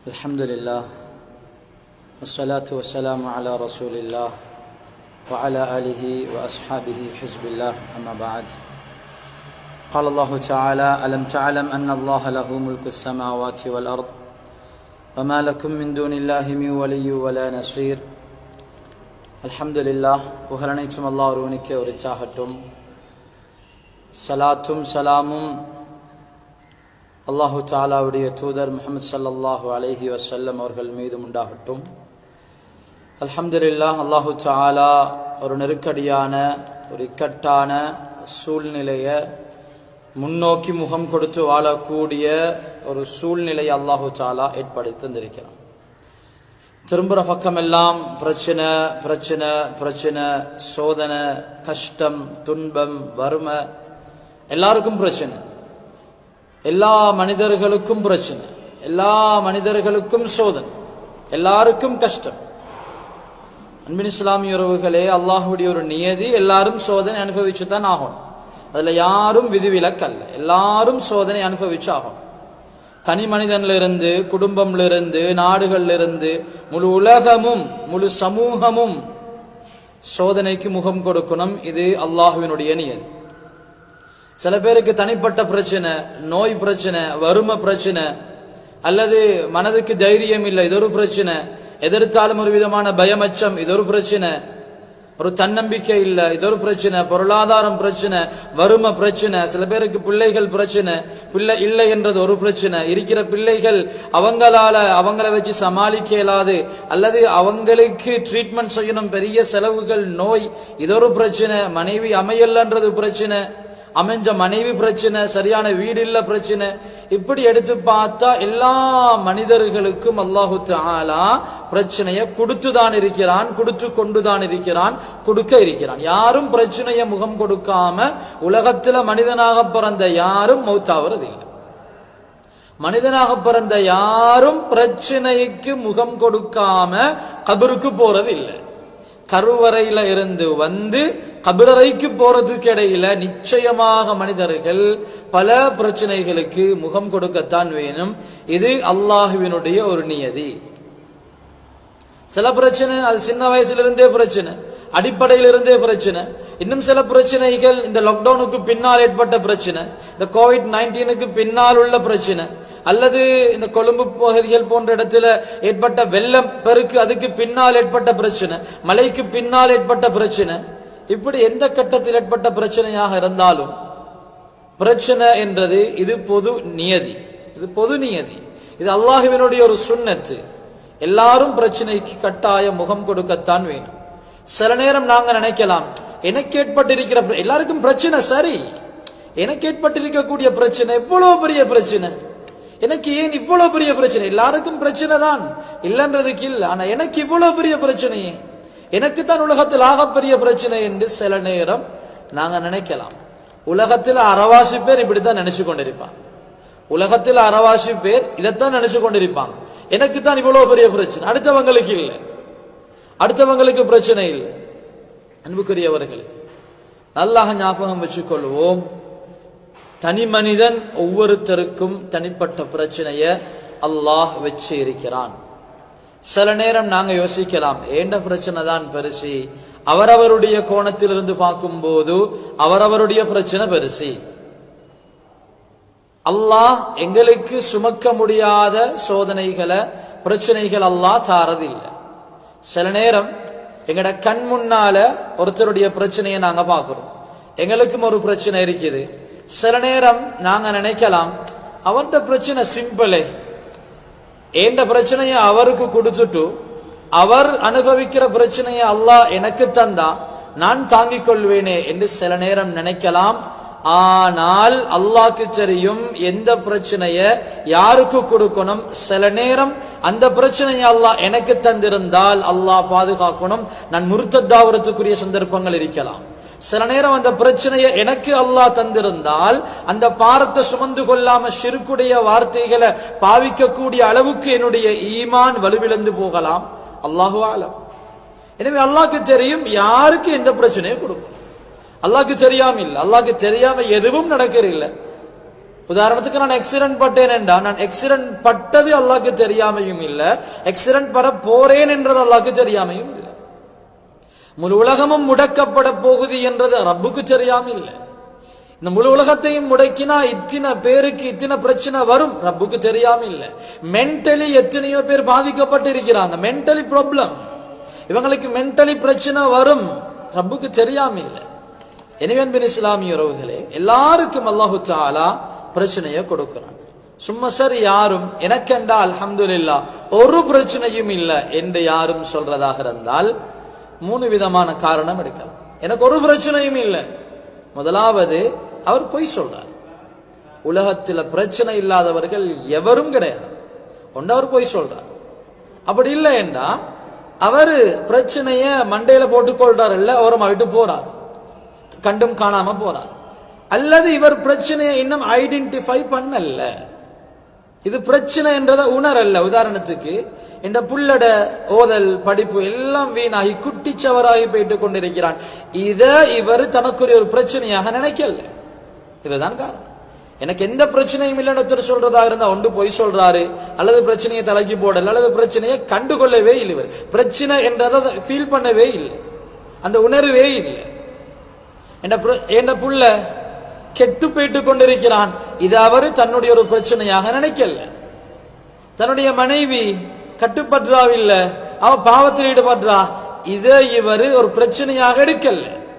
الحمد لله والصلاة والسلام على رسول الله وعلى آله وأصحابه حزب الله أما بعد قال الله تعالى ألم تعلم أن الله له ملك السماوات والأرض وما لكم من دون الله من ولي ولا نصير الحمد لله புகழனைத்தும் அல்லாஹ் ஒருவனுக்கே உரிச்சாகட்டும் சலாத்தும் சலாமும் அல்லாஹு தாலாவுடைய தூதர் முகமது சல்லல்லாஹு அலைஹி வசல்லம் அவர்கள் மீதும் உண்டாகட்டும் அல்ஹம்துலில்லாஹ் அல்லாஹு தாலா ஒரு நெருக்கடியான ஒரு இக்கட்டான சூழ்நிலையை முன்னோக்கி முகம் கொடுத்து வாழக்கூடிய ஒரு சூழ்நிலையை அல்லாஹு தாலா ஏற்படுத்தி தந்திருக்கிறான் திரும்புகிற பக்கமெல்லாம் பிரச்சனை பிரச்சனை பிரச்சனை சோதனை கஷ்டம் துன்பம் வறுமை எல்லாருக்கும் பிரச்சனை எல்லா மனிதர்களுக்கும் பிரச்சனை எல்லா மனிதர்களுக்கும் சோதனை எல்லாருக்கும் கஷ்டம் அன்பின் இஸ்லாமிய உறவுகளே அல்லாஹுடைய ஒரு நியதி எல்லாரும் சோதனை அனுபவிச்சு தான் ஆகணும் அதுல யாரும் விதிவிலக்கல்ல எல்லாரும் சோதனை அனுபவிச்சு ஆகணும் தனி மனிதன்ல இருந்து குடும்பம்ல இருந்து நாடுகள்ல இருந்து முழு உலகமும் முழு சமூகமும் சோதனைக்கு முகம் கொடுக்கணும் இது அல்லாஹுவினுடைய நியதி சில பேருக்கு தனிப்பட்ட பிரச்சனை நோய் பிரச்சனை வறுமை பிரச்சனை அல்லது மனதுக்கு தைரியம் இல்லை இது ஒரு பிரச்சனை எதிர்த்தாலும் ஒரு விதமான பயமச்சம் இது ஒரு பிரச்சனை ஒரு தன்னம்பிக்கை இல்லை இது ஒரு பிரச்சனை பொருளாதாரம் பிரச்சனை வறுமை பிரச்சனை சில பேருக்கு பிள்ளைகள் பிரச்சனை பிள்ளை இல்லை என்றது ஒரு பிரச்சனை இருக்கிற பிள்ளைகள் அவங்களால அவங்கள வச்சு சமாளிக்க இயலாது அல்லது அவங்களுக்கு ட்ரீட்மெண்ட் செய்யணும் பெரிய செலவுகள் நோய் இது ஒரு பிரச்சனை மனைவி அமையலன்றது பிரச்சனை அமைஞ்ச மனைவி பிரச்சனை சரியான வீடு இல்ல பிரச்சனை இப்படி எடுத்து பார்த்தா எல்லா மனிதர்களுக்கும் அல்லாஹு தாலா பிரச்சனையை கொடுத்து தான் இருக்கிறான் கொடுத்து கொண்டு தான் இருக்கிறான் கொடுக்க இருக்கிறான் யாரும் பிரச்சனையை முகம் கொடுக்காம உலகத்துல மனிதனாக பிறந்த யாரும் மௌத்தாவது இல்லை மனிதனாக பிறந்த யாரும் பிரச்சனைக்கு முகம் கொடுக்காம கபருக்கு போறது இல்லை கருவறையில இருந்து வந்து கபிரறைக்கு போறதுக்கு இடையில நிச்சயமாக மனிதர்கள் பல பிரச்சனைகளுக்கு முகம் கொடுக்கத்தான் வேணும் இது அல்லாஹுவினுடைய ஒரு நியதி சில பிரச்சனை அது சின்ன வயசுல இருந்தே பிரச்சனை அடிப்படையில் இருந்தே பிரச்சனை இன்னும் சில பிரச்சனைகள் இந்த லாக்டவுனுக்கு பின்னால் ஏற்பட்ட பிரச்சனை இந்த கோவிட் நைன்டீனுக்கு பின்னால் உள்ள பிரச்சனை அல்லது இந்த கொழும்பு பகுதிகள் போன்ற இடத்துல ஏற்பட்ட வெள்ளம் பெருக்கு அதுக்கு பின்னால் ஏற்பட்ட பிரச்சனை மலைக்கு பின்னால் ஏற்பட்ட பிரச்சனை இப்படி எந்த கட்டத்தில் ஏற்பட்ட பிரச்சனையாக இருந்தாலும் பிரச்சனை என்றது இது பொது நியதி இது பொது நியதி இது அல்லாஹுவினுடைய ஒரு சுண்ணத்து எல்லாரும் பிரச்சனைக்கு கட்டாய முகம் கொடுக்கத்தான் வேணும் சில நேரம் நாங்க நினைக்கலாம் எனக்கு ஏற்பட்டிருக்கிற எல்லாருக்கும் பிரச்சனை சரி எனக்கு ஏற்பட்டிருக்கக்கூடிய பிரச்சனை எவ்வளவு பெரிய பிரச்சனை எனக்கு ஏன் இவ்வளவு பெரிய பிரச்சனை எல்லாருக்கும் பிரச்சனை தான் இல்லைன்றதுக்கு இல்லை ஆனா எனக்கு இவ்வளவு பெரிய பிரச்சனையே எனக்கு தான் உலகத்தில் ஆகப்பெரிய பிரச்சனை என்று சில நேரம் நாங்க நினைக்கலாம் உலகத்தில் அறவாசி பேர் இப்படித்தான் நினைச்சு கொண்டிருப்பாங்க உலகத்தில் அறவாசி பேர் இதைத்தான் நினைச்சு கொண்டிருப்பாங்க எனக்கு தான் இவ்வளவு பெரிய பிரச்சனை அடுத்தவங்களுக்கு இல்லை அடுத்தவங்களுக்கு பிரச்சனை இல்லை அன்புக்குரியவர்களே நல்லாக ஞாபகம் வச்சுக்கொள்வோம் தனி மனிதன் ஒவ்வொருத்தருக்கும் தனிப்பட்ட பிரச்சனைய அல்லாஹ் வச்சு இருக்கிறான் சில நேரம் நாங்க யோசிக்கலாம் ஏண்ட பிரச்சனை தான் பெருசி அவரவருடைய கோணத்திலிருந்து பார்க்கும்போது அவரவருடைய பிரச்சனை பெருசி அல்லாஹ் எங்களுக்கு சுமக்க முடியாத சோதனைகளை பிரச்சனைகள் அல்லாஹ் தாரதில்லை சில நேரம் எங்கட கண் முன்னால ஒருத்தருடைய பிரச்சனையை நாங்க பார்க்கிறோம் எங்களுக்கும் ஒரு பிரச்சனை இருக்குது சில நேரம் நாங்க நினைக்கலாம் அவர்கிட்ட பிரச்சனை சிம்பிளே ஏண்ட பிரச்சனையை அவருக்கு கொடுத்துட்டு அவர் அனுபவிக்கிற பிரச்சனையை அல்லாஹ் எனக்கு தந்தா நான் தாங்கிக் கொள்வேனே என்று சில நேரம் நினைக்கலாம் ஆனால் அல்லாஹ்க்கு தெரியும் எந்த பிரச்சனைய யாருக்கு கொடுக்கணும் சில நேரம் அந்த பிரச்சனையை அல்லாஹ் எனக்கு தந்திருந்தால் அல்லாஹ் பாதுகாக்கணும் நான் முருத்தத்தாவரத்துக்குரிய சந்தர்ப்பங்கள் இருக்கலாம் சில நேரம் அந்த பிரச்சனையை எனக்கு அல்லாஹ் தந்திருந்தால் அந்த பாரத்தை சுமந்து கொள்ளாம சிறுக்குடைய வார்த்தைகளை பாவிக்கக்கூடிய அளவுக்கு என்னுடைய ஈமான் வலுவிழந்து போகலாம் அல்லாஹு ஆலம் எனவே அல்லாஹ்க்கு தெரியும் யாருக்கு எந்த பிரச்சனையை கொடுக்கும் அல்லாஹ்க்கு தெரியாம இல்லை அல்லாஹ்க்கு தெரியாம எதுவும் நடக்கிற இல்லை உதாரணத்துக்கு நான் ஆக்சிடென்ட் பட்டேன்டா நான் ஆக்சிடென்ட் பட்டது அல்லாஹ்க்கு தெரியாமையும் இல்ல ஆக்சிடென்ட் பட போறேன் என்றது அல்லாஹ்க்கு தெரியாமையும் இல்ல முழு உலகமும் முடக்கப்பட போகுது என்றது ரப்புக்கு தெரியாம இல்ல இந்த முழு உலகத்தையும் முடக்கினா இத்தனை பேருக்கு இத்தனை பிரச்சனை வரும் ரப்புக்கு தெரியாம இல்ல மென்டலி எத்தனையோ பேர் பாதிக்கப்பட்டு இருக்கிறாங்க மென்டலி ப்ராப்ளம் இவங்களுக்கு மென்டலி பிரச்சனை வரும் ரப்புக்கு தெரியாம இல்ல எனவே அன்பின் இஸ்லாமிய உறவுகளே எல்லாருக்கும் அல்லாஹு தாலா பிரச்சனையை கொடுக்கிறான் சும்மா சரி யாரும் எனக்கெண்டா அல்ஹம்துலில்லா ஒரு பிரச்சனையும் இல்ல என்று யாரும் சொல்றதாக இருந்தால் மூணு விதமான காரணம் எடுக்கலாம் எனக்கு ஒரு பிரச்சனையும் இல்லை முதலாவது அவர் பொய் சொல்றார் உலகத்தில் பிரச்சனை இல்லாதவர்கள் எவரும் கிடையாது ஒன்று அவர் பொய் சொல்றார் அப்படி இல்லை என்றா அவர் பிரச்சனைய மண்டையில போட்டுக்கொள்றார் இல்ல ஓரமா விட்டு போறார் கண்டும் காணாம போறார் அல்லது இவர் பிரச்சனையை இன்னும் ஐடென்டிஃபை பண்ணல இது பிரச்சனை என்றதை உணரல்ல உதாரணத்துக்கு இந்த புள்ளட ஓதல் படிப்பு எல்லாம் வீணாகி குட்டிச்சவராகி போயிட்டு கொண்டிருக்கிறான் இதை இவர் தனக்குரிய ஒரு பிரச்சனையாக நினைக்கல இதுதான் காரணம் எனக்கு எந்த பிரச்சனையும் இல்லைன்னு ஒருத்தர் சொல்றதா இருந்தா ஒன்று பொய் சொல்றாரு அல்லது பிரச்சனையை தலைக்கு போடல அல்லது பிரச்சனையை கண்டுகொள்ளவே இல்லை இவர் பிரச்சனை என்றதை ஃபீல் பண்ணவே இல்லை அந்த உணர்வே இல்லை என்ற புள்ள கெட்டு போயிட்டு கொண்டிருக்கிறான் இது அவரு தன்னுடைய ஒரு பிரச்சனையாக நினைக்கல தன்னுடைய மனைவி கட்டுப்படுறாவில்ல அவ பாவத்தில் ஈடுபடுறா இதை இவர் ஒரு பிரச்சனையாக எடுக்கல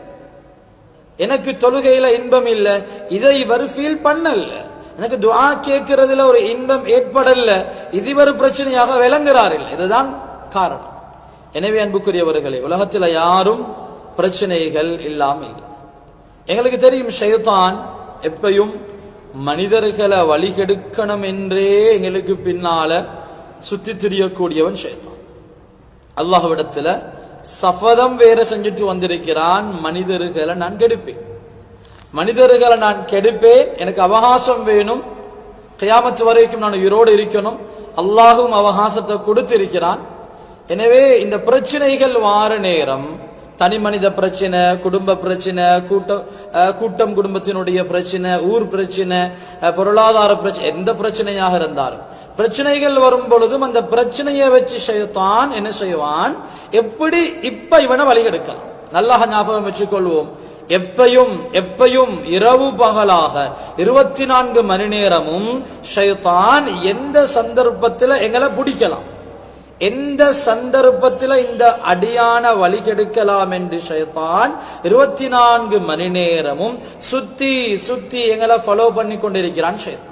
எனக்கு தொழுகையில இன்பம் இல்ல இதை இவர் ஃபீல் பண்ணல எனக்கு துஆ கேட்கறதுல ஒரு இன்பம் ஏற்படல இது இவர் பிரச்சனையாக விளங்குறார் இல்லை இதுதான் காரணம் எனவே அன்புக்குரியவர்களே உலகத்தில் யாரும் பிரச்சனைகள் இல்லாம இல்லை எங்களுக்கு தெரியும் ஷைத்தான் எப்பையும் மனிதர்களை வழிகெடுக்கணும் என்றே எங்களுக்கு பின்னால சுத்தி திரியக்கூடியவன் ஷைத்தான் அல்லாஹ்விடத்துல சபதம் வேற செஞ்சுட்டு வந்திருக்கிறான் மனிதர்களை நான் கெடுப்பேன் மனிதர்களை நான் கெடுப்பேன் எனக்கு அவகாசம் வேணும் கியாமத்து வரைக்கும் நான் உயிரோடு இருக்கணும் அல்லாஹும் அவகாசத்தை கொடுத்திருக்கிறான் எனவே இந்த பிரச்சனைகள் வார நேரம் தனி மனித பிரச்சனை குடும்ப பிரச்சனை கூட்டம் அஹ், கூட்டம் குடும்பத்தினுடைய பிரச்சனை ஊர் பிரச்சனை அஹ், பொருளாதார பிரச்சனை எந்த பிரச்சனையாக இருந்தாலும் பிரச்சனைகள் வரும் பொழுதும் அந்த பிரச்சனையை வச்சு ஷைத்தான் என்ன செய்வான் எப்படி இப்ப இவனை வழிகெடுக்கலாம் நல்லா ஞாபகம் வச்சுக்கொள்வோம் எப்பையும் எப்பையும் இரவு பகலாக இருபத்தி நான்கு மணி நேரமும் ஷைத்தான் எந்த சந்தர்ப்பத்தில் எங்களை பிடிக்கலாம் எந்த சந்தர்ப்பத்தில் இந்த அடியான வழிகெடுக்கலாம் என்று ஷைத்தான் இருபத்தி நான்கு மணி நேரமும் சுத்தி சுத்தி எங்களை ஃபாலோ பண்ணி கொண்டிருக்கிறான் ஷைத்தான்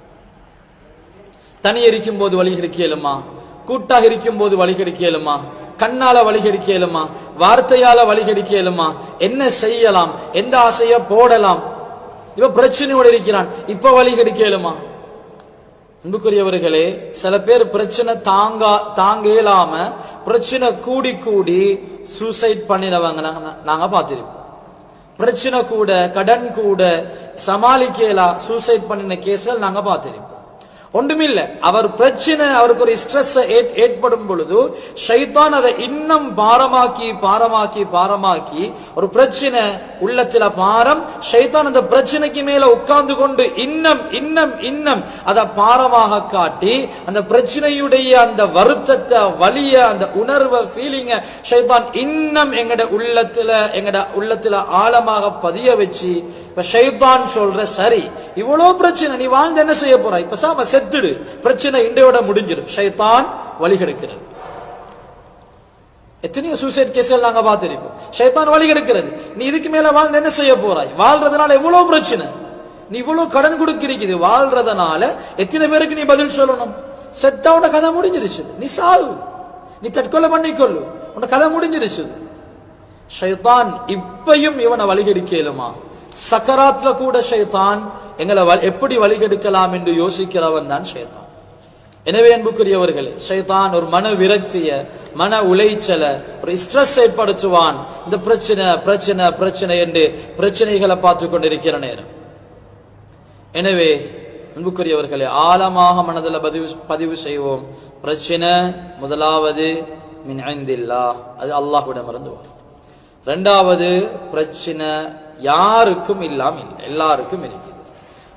தனி இருக்கும் போது வழி கிடைக்கலுமா கூட்டாக இருக்கும் போது வழி கிடைக்கலுமா கண்ணால வழி கிடைக்கலுமா வார்த்தையால வழி கிடைக்கலுமா என்ன செய்யலாம் எந்த ஆசைய போடலாம் இவ பிரச்சனையோடு இருக்கிறான் இப்ப வழி கிடைக்கலுமா அன்புக்குரியவர்களே சில பேர் பிரச்சனை தாங்க தாங்க இயலாம பிரச்சனை கூடி கூடி சூசைட் பண்ணினவங்க நாங்க- நாங்க பார்த்திருப்போம் பிரச்சனை கூட கடன் கூட சமாளிக்கலா சூசைட் பண்ணின கேஸ்கள் நாங்க பார்த்திருப்போம் ஒன்றுமில்ல அவர் பிரச்சனை அவருக்கு ஒரு ஸ்ட்ரெஸ் ஏற்படும் பொழுது ஷைத்தான் அதை இன்னும் பாரமாக்கி பாரமாக்கி பாரமாக்கி ஒரு பிரச்சனை உள்ளத்துல பாரம் ஷைத்தான் அந்த பிரச்சனைக்கு மேல உட்கார்ந்து கொண்டு இன்னும் இன்னும் இன்னும் அதை பாரமாக காட்டி அந்த பிரச்சனையுடைய அந்த வருத்தத்தை வலிய அந்த உணர்வை ஃபீலிங்க ஷைத்தான் இன்னும் எங்கட உள்ளத்துல எங்கட உள்ளத்துல ஆழமாக பதிய வச்சு இப்ப ஷைத்தான் சொல்ற சரி இவ்வளவு பிரச்சனை நீ வாழ்ந்து என்ன செய்ய போற இப்ப சாம செத்துடு பிரச்சனை இன்றையோட முடிஞ்சிடும் ஷைத்தான் வழி கெடுக்கிறது எத்தனையோ சூசைட் கேஸ்கள் நாங்க பார்த்திருப்போம் ஷைத்தான் வழி கெடுக்கிறது நீ இதுக்கு மேல வாழ்ந்து என்ன செய்ய போறாய் வாழ்றதுனால எவ்வளவு பிரச்சனை நீ இவ்வளவு கடன் கொடுக்கிறீக்குது வாழ்றதுனால எத்தனை பேருக்கு நீ பதில் சொல்லணும் செத்தவன கதை முடிஞ்சிருச்சு நீ சாவு நீ தற்கொலை பண்ணிக்கொள்ளு உன கதை முடிஞ்சிருச்சு ஷைத்தான் இப்பையும் இவனை வழிகெடுக்கலுமா சக்கராத்ல கூட ஷைத்தான் எங்களை வ- எப்படி வழிகெடுக்கலாம் என்று யோசிக்கிறவன் தான் ஷைத்தான் எனவே அன்புக்குரியவர்களே ஷைத்தான் ஒரு மன விரக்திய மன உளைச்சல ஒரு ஸ்ட்ரெஸ் ஏற்படுத்துவான் இந்த பிரச்சனை பிரச்சனை பிரச்சனை என்று பிரச்சனைகளை பார்த்து கொண்டிருக்கிற நேரம் எனவே அன்புக்குரியவர்களே ஆழமாக மனதில் பதிவு பதிவு செய்வோம் பிரச்சனை முதலாவது மின் ஐந்தில்லா அது அல்லாஹ்விடமிருந்து வரும் ரெண்டாவது பிரச்சனை யாருக்கும் இல்லாம இல்லை எல்லாருக்கும் இருக்குது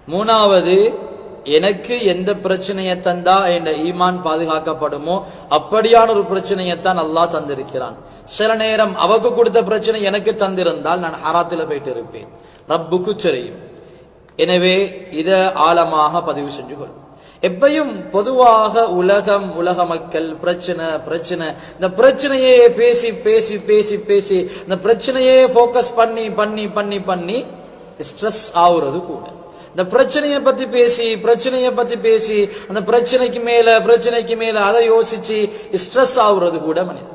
மூணாவது எனக்கு எந்த பிரச்சனையை தந்தா என் ஈமான் பாதுகாக்கப்படுமோ அப்படியான ஒரு பிரச்சனையைத்தான் அல்லாஹ் தந்திருக்கிறான் சில நேரம் அவக்கு கொடுத்த பிரச்சனை எனக்கு தந்திருந்தால் நான் ஹராத்தில் போயிட்டு இருப்பேன் ரப்புக்கு தெரியும் எனவே இதை ஆழமாக பதிவு செஞ்சு கொள்ளும் எப்பையும் பொதுவாக உலகம் உலக மக்கள் பிரச்சனை பிரச்சனை இந்த பிரச்சனையே பேசி பேசி பேசி பேசி இந்த பிரச்சனையே ஃபோக்கஸ் பண்ணி பண்ணி பண்ணி பண்ணி ஸ்ட்ரெஸ் ஆகுறது கூட இந்த பிரச்சனையை பத்தி பேசி பிரச்சனையை பத்தி பேசி அந்த பிரச்சனைக்கு மேல பிரச்சனைக்கு மேல அதை யோசிச்சு ஸ்ட்ரெஸ் ஆகுறது கூட மனிதன்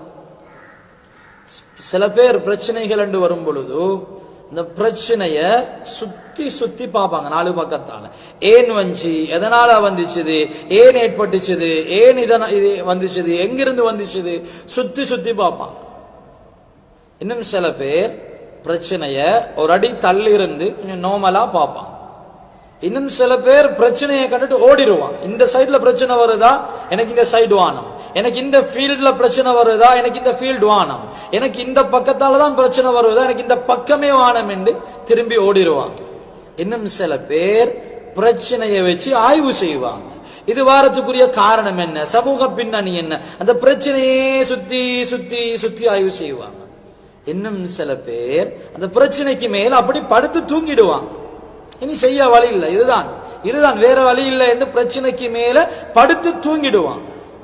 சில பேர் பிரச்சனைகள் என்று வரும் பொழுது இந்த பிரச்சனைய சுத்தி சுத்தி பார்ப்பாங்க நாலு பக்கத்தால ஏன் வந்துச்சு எதனால வந்துச்சுது ஏன் ஏற்பட்டுச்சுது ஏன் இதனா இது வந்துச்சுது எங்கிருந்து வந்துச்சுது சுத்தி சுத்தி பார்ப்பாங்க இன்னும் சில பேர் பிரச்சனைய ஒரு அடி தள்ளி இருந்து கொஞ்சம் நோமலா பார்ப்பாங்க இன்னும் சில பேர் பிரச்சனையை கண்டுட்டு ஓடிடுவாங்க இந்த சைடுல பிரச்சனை வருதா எனக்கு இந்த சைடு வானம் எனக்கு இந்த ஃபீல்ட்ல பிரச்சனை வருதா எனக்கு இந்த ஃபீல்டு வானம் எனக்கு இந்த பக்கத்தால தான் பிரச்சனை வருதா எனக்கு இந்த பக்கமே வானம் என்று திரும்பி ஓடிடுவாங்க இன்னும் சில பேர் பிரச்சனையை வச்சு ஆய்வு செய்வாங்க இது வாரத்துக்குரிய காரணம் என்ன சமூக பின்னணி என்ன அந்த பிரச்சனையே சுத்தி சுத்தி சுத்தி ஆய்வு செய்வாங்க இன்னும் சில பேர் அந்த பிரச்சனைக்கு மேல் அப்படி படுத்து தூங்கிடுவாங்க இனி செய்ய வழி இல்லை இதுதான் இதுதான் வேற வழி இல்லை என்று பிரச்சனைக்கு மேல படுத்து தூங்கிடுவான்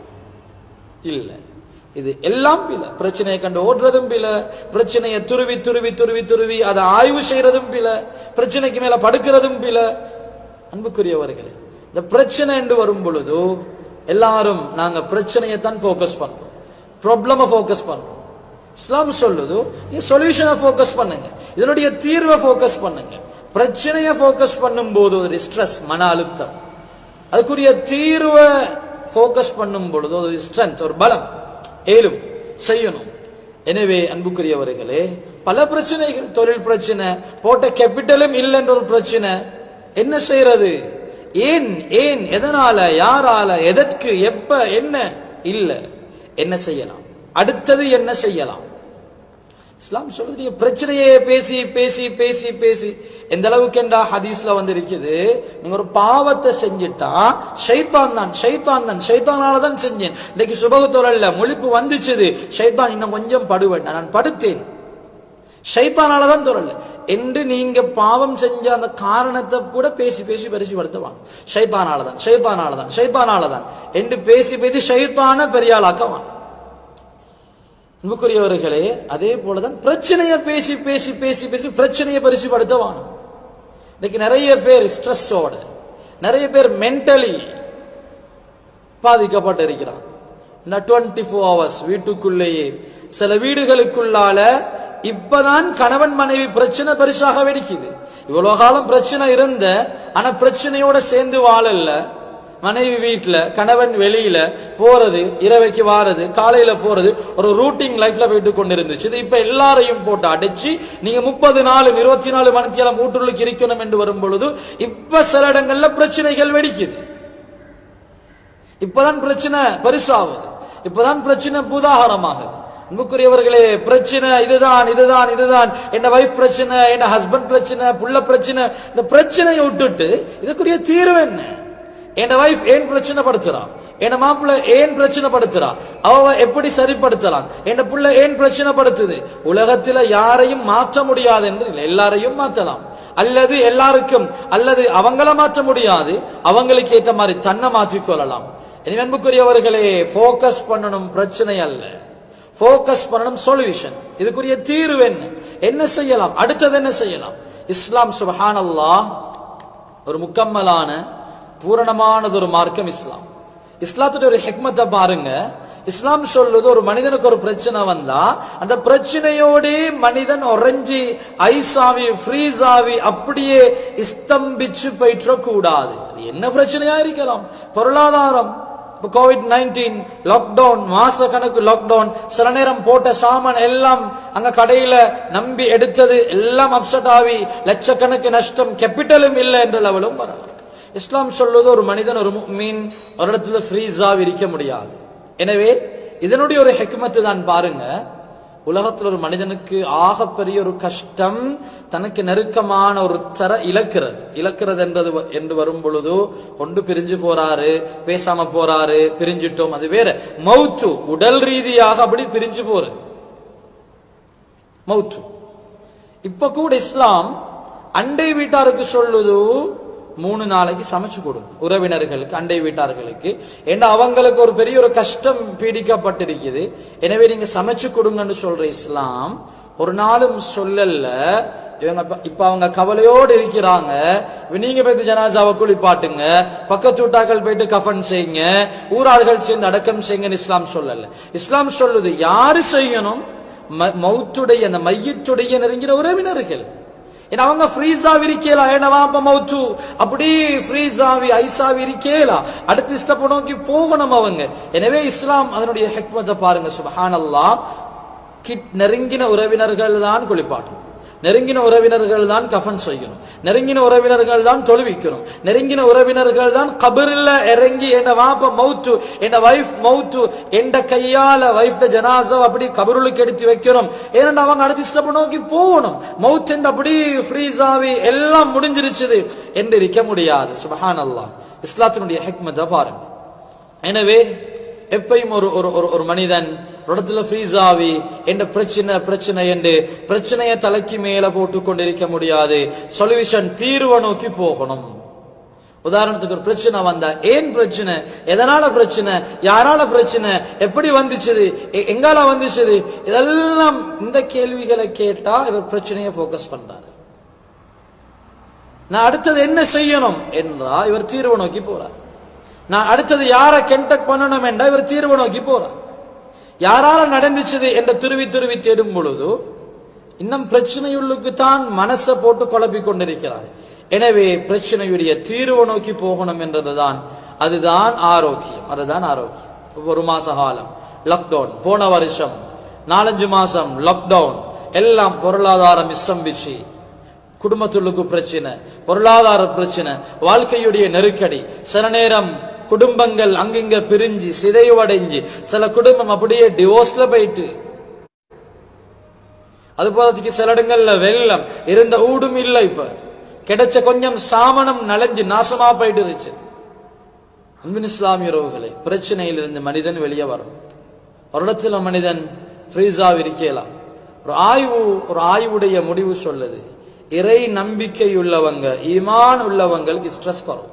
இல்ல இது எல்லாம் பில பிரச்சனையை கண்டு ஓடுறதும் பில பிரச்சனையை துருவி துருவி துருவி துருவி அதை ஆய்வு செய்யறதும் பில பிரச்சனைக்கு மேல படுக்கிறதும் பில அன்புக்குரியவர்களே இந்த பிரச்சனை என்று வரும் பொழுது எல்லாரும் நாங்க பிரச்சனையை தான் ஃபோக்கஸ் பண்றோம் ப்ராப்ளமை ஃபோக்கஸ் பண்றோம் இஸ்லாம் சொல்லுது நீ சொல்யூஷனை ஃபோக்கஸ் பண்ணுங்க இதனுடைய தீர்வை ஃபோக்கஸ் பண்ணுங்க பிரச்சனையை ஃபோக்கஸ் பண்ணும்போது ஒரு ஸ்ட்ரெஸ் மன அழுத்தம் அதுக்குரிய தீர்வை ஃபோக்கஸ் பண்ணும் பொழுது ஒரு ஸ்ட்ரென்த் ஒரு பலம் ஏலும் செய்யணும் எனவே அன்புக்குரியவர்களே பல பிரச்சனைகள் தொழில் பிரச்சனை போட்ட கேபிட்டலும் இல்லைன்ற ஒரு பிரச்சனை என்ன செய்யறது ஏன் ஏன் எதனால யாரால எதற்கு எப்ப என்ன இல்ல என்ன செய்யலாம் அடுத்தது என்ன செய்யலாம் இஸ்லாம் சொல்றது நீங்க பிரச்சனையே பேசி பேசி பேசி பேசி எந்த அளவுக்கு என்றா ஹதீஸ்ல வந்து இருக்குது நீங்க ஒரு பாவத்தை செஞ்சுட்டா ஷைத்தான் தான் ஷைத்தான் தான் ஷைத்தானால தான் செஞ்சேன் இன்னைக்கு சுபகத்தோரல்ல முழிப்பு வந்துச்சுது ஷைத்தான் இன்னும் கொஞ்சம் படுவேன் நான் படுத்தேன் ஷைத்தானால தான் துறல்ல என்று நீங்க பாவம் செஞ்ச அந்த காரணத்தை கூட பேசி பேசி பரிசுபடுத்துவாங்க ஷைத்தானால தான் ஷைத்தானால தான் ஷைத்தானால தான் என்று பேசி பேசி ஷைத்தான பெரியாளாக்கவாங்க அன்புக்குரியவர்களே அதே போலதான் பிரச்சனையை பேசி பேசி பேசி பேசி பிரச்சனையை பரிசுபடுத்த வாணும் இன்னைக்கு நிறைய பேர் ஸ்ட்ரெஸ்ஸோட நிறைய பேர் மென்டலி பாதிக்கப்பட்டு இருக்கிறாங்க டுவெண்ட்டி ஃபோர் ஹவர்ஸ் வீட்டுக்குள்ளேயே சில வீடுகளுக்குள்ளால இப்பதான் கணவன் மனைவி பிரச்சனை பெருசாக வெடிக்குது இவ்வளவு காலம் பிரச்சனை இருந்த ஆனா பிரச்சனையோட சேர்ந்து வாழல மனைவி வீட்டுல கணவன் வெளியில போறது இரவைக்கு வாரது காலையில போறது ஒரு ரூட்டிங் லைஃப்ல போயிட்டு கொண்டு இருந்துச்சு இது இப்ப எல்லாரையும் போட்டு அடைச்சு நீங்க முப்பது நாலு இருபத்தி நாலு மணித்தியாலம் ஊற்றுள்ளுக்கு இருக்கணும் என்று வரும் பொழுது இப்ப சில இடங்கள்ல பிரச்சனைகள் வெடிக்குது இப்பதான் பிரச்சனை பெருசாகுது இப்பதான் பிரச்சனை பூதாகரமாகுது அன்புக்குரியவர்களே பிரச்சனை இதுதான் இதுதான் இதுதான் என்ன வைஃப் பிரச்சனை என்ன ஹஸ்பண்ட் பிரச்சனை புள்ள பிரச்சனை இந்த பிரச்சனையை விட்டுட்டு இதுக்குரிய தீர்வு என்ன என் வைஃப் ஏன் பிரச்சனை படுத்துறான் என் மாப்பிள்ள ஏன் பிரச்சனை படுத்துறா அவ எப்படி சரிப்படுத்தலாம் என் புள்ள ஏன் பிரச்சனை படுத்துது உலகத்துல யாரையும் மாற்ற முடியாது என்று இல்லை எல்லாரையும் மாற்றலாம் அல்லது எல்லாருக்கும் அல்லது அவங்கள மாற்ற முடியாது அவங்களுக்கு ஏற்ற மாதிரி தன்னை மாற்றிக் கொள்ளலாம் இனி அன்புக்குரியவர்களே ஃபோக்கஸ் பண்ணணும் பிரச்சனை அல்ல ஃபோக்கஸ் பண்ணணும் சொல்யூஷன் இதுக்குரிய தீர்வு என்ன என்ன செய்யலாம் அடுத்தது என்ன செய்யலாம் இஸ்லாம் சுபஹான் ஒரு முக்கம்மலான பூரணமானது ஒரு மார்க்கம் இஸ்லாம் இஸ்லாத்துடைய ஒரு ஹெக்மத்தை பாருங்க இஸ்லாம் சொல்லுது ஒரு மனிதனுக்கு ஒரு பிரச்சனை வந்தா அந்த பிரச்சனையோட மனிதன் உறைஞ்சி ஐஸ் ஆவி ஃப்ரீஸ் ஆவி அப்படியே ஸ்தம்பிச்சு போயிட்டு கூடாது அது என்ன பிரச்சனையா இருக்கலாம் பொருளாதாரம் இப்போ கோவிட் நைன்டீன் லாக்டவுன் மாச கணக்கு லாக்டவுன் சில நேரம் போட்ட சாமான் எல்லாம் அங்க கடையில நம்பி எடுத்தது எல்லாம் அப்செட் ஆகி லட்சக்கணக்கு நஷ்டம் கேபிட்டலும் இல்லை என்ற லெவலும் வரலாம் இஸ்லாம் சொல்வது ஒரு மனிதன் ஒரு மீன் ஒரு இடத்துல ஃப்ரீஸாக இருக்க முடியாது எனவே இதனுடைய ஒரு ஹெக்மத்து தான் பாருங்க உலகத்தில் ஒரு மனிதனுக்கு ஆகப்பெரிய ஒரு கஷ்டம் தனக்கு நெருக்கமான ஒரு தர இழக்கிறது இழக்கிறது என்றது வ- என்று வரும் பொழுது ஒன்று பிரிஞ்சு போறாரு பேசாம போறாரு பிரிஞ்சிட்டோம் அது வேற மௌத்து உடல் ரீதியாக அப்படி பிரிஞ்சு போறது மௌத்து இப்ப கூட இஸ்லாம் அண்டை வீட்டாருக்கு சொல்லுது மூணு நாளைக்கு சமைச்சு கொடுங்க உறவினர்களுக்கு அண்டை வீட்டார்களுக்கு ஏன்னா அவங்களுக்கு ஒரு பெரிய ஒரு கஷ்டம் பீடிக்கப்பட்டிருக்குது எனவே நீங்க சமைச்சு கொடுங்கன்னு சொல்ற இஸ்லாம் ஒரு நாளும் சொல்லல இவங்க இப்ப- இப்ப அவங்க கவலையோடு இருக்கிறாங்க இப்ப நீங்க போய் ஜனாசாவை குளிப்பாட்டுங்க பக்கத்து வீட்டாக்கள் போயிட்டு கஃபன் செய்யுங்க ஊரார்கள் சேர்ந்து அடக்கம் செய்யுங்கன்னு இஸ்லாம் சொல்லல இஸ்லாம் சொல்லுது யாரு செய்யணும் ம- மௌத்துடைய அந்த மையத்துடைய நெருங்கின உறவினர்கள் ஏன்னா அவங்க ஃப்ரீஸா விரிக்கலா ஏன்னா வாப்ப மௌத்து அப்படி ஃப்ரீஸாவி ஐஸாவி இருக்கேலா அடுத்த ஸ்டெப் நோக்கி போகணும் அவங்க எனவே இஸ்லாம் அதனுடைய ஹெக்மத்தை பாருங்க சுபஹானல்லாஹ் கிட் நெருங்கின உறவினர்கள் தான் குளிப்பாட்டும் நெருங்கின உறவினர்கள் தான் கஃன் செய்யணும் நெருங்கின உறவினர்கள் தான் தொழுவிக்கணும் நெருங்கின உறவினர்கள் தான் கபரில் இறங்கி என் வாப்ப மௌத்து என் வைஃப் மௌத்து எந்த கையால வைஃப் ஜனாசா அப்படி கபருளுக்கு எடுத்து வைக்கிறோம் ஏன்னா அவங்க அடுத்த ஸ்டெப் நோக்கி போகணும் மவுத் என்று அப்படி ஃப்ரீஸ் ஆகி எல்லாம் முடிஞ்சிருச்சுது என்று இருக்க முடியாது சுபஹானல்லாஹ் இஸ்லாத்தினுடைய ஹெக்மத்தை பாருங்க எனவே எப்பயும் ஒரு ஒரு ஒரு ஒரு மனிதன் ஒரு இடத்துல ஃப்ரீஸ் ஆகி என்ற பிரச்சனை பிரச்சனை என்று பிரச்சனையை தலைக்கு மேல போட்டு கொண்டிருக்க முடியாது சொல்யூஷன் தீர்வை நோக்கி போகணும் உதாரணத்துக்கு ஒரு பிரச்சனை வந்தா ஏன் பிரச்சனை எதனால பிரச்சனை யாரால பிரச்சனை எப்படி வந்துச்சுது எ- எங்கால வந்துச்சுது இதெல்லாம் இந்த கேள்விகளை கேட்டா இவர் பிரச்சனையை ஃபோக்கஸ் பண்றாரு நான் அடுத்தது என்ன செய்யணும் என்றா இவர் தீர்வு நோக்கி போறார் நான் அடுத்தது யாரை கென்டக்ட் பண்ணணும் என்றா இவர் தீர்வு நோக்கி போறார் யாரால நடந்துச்சுது என்ற துருவி துருவி தேடும் பொழுது இன்னும் பிரச்சனையுள்ளுக்கு தான் மனசை போட்டு குழப்பிக் கொண்டிருக்கிறார் எனவே பிரச்சனையுடைய தீர்வு நோக்கி போகணும் என்றதுதான் அதுதான் ஆரோக்கியம் அதுதான் ஆரோக்கியம் ஒரு மாச காலம் லாக்டவுன் போன வருஷம் நாலஞ்சு மாசம் லாக்டவுன் எல்லாம் பொருளாதாரம் இஸ்தம்பிச்சு குடும்பத்துள்ளுக்கு பிரச்சனை பொருளாதார பிரச்சனை வாழ்க்கையுடைய நெருக்கடி சில நேரம் குடும்பங்கள் அங்கிங்க பிரிஞ்சு சிதைவடைஞ்சு சில குடும்பம் அப்படியே டிவோர்ஸ்ல போயிட்டு அது போலத்துக்கு சில இடங்கள்ல வெள்ளம் இருந்த ஊடும் இல்லை இப்ப கிடைச்ச கொஞ்சம் சாமனம் நனைஞ்சு நாசமா போயிட்டு இருந்துச்சு அன்பின் இஸ்லாமிய உறவுகளே பிரச்சனையிலிருந்து மனிதன் வெளியே வரணும் ஒரு இடத்துல மனிதன் ஃப்ரீஸா இருக்கலாம் ஒரு ஆய்வு ஒரு ஆய்வுடைய முடிவு சொல்லுது இறை நம்பிக்கை உள்ளவங்க ஈமான் உள்ளவங்களுக்கு ஸ்ட்ரெஸ் குறவும்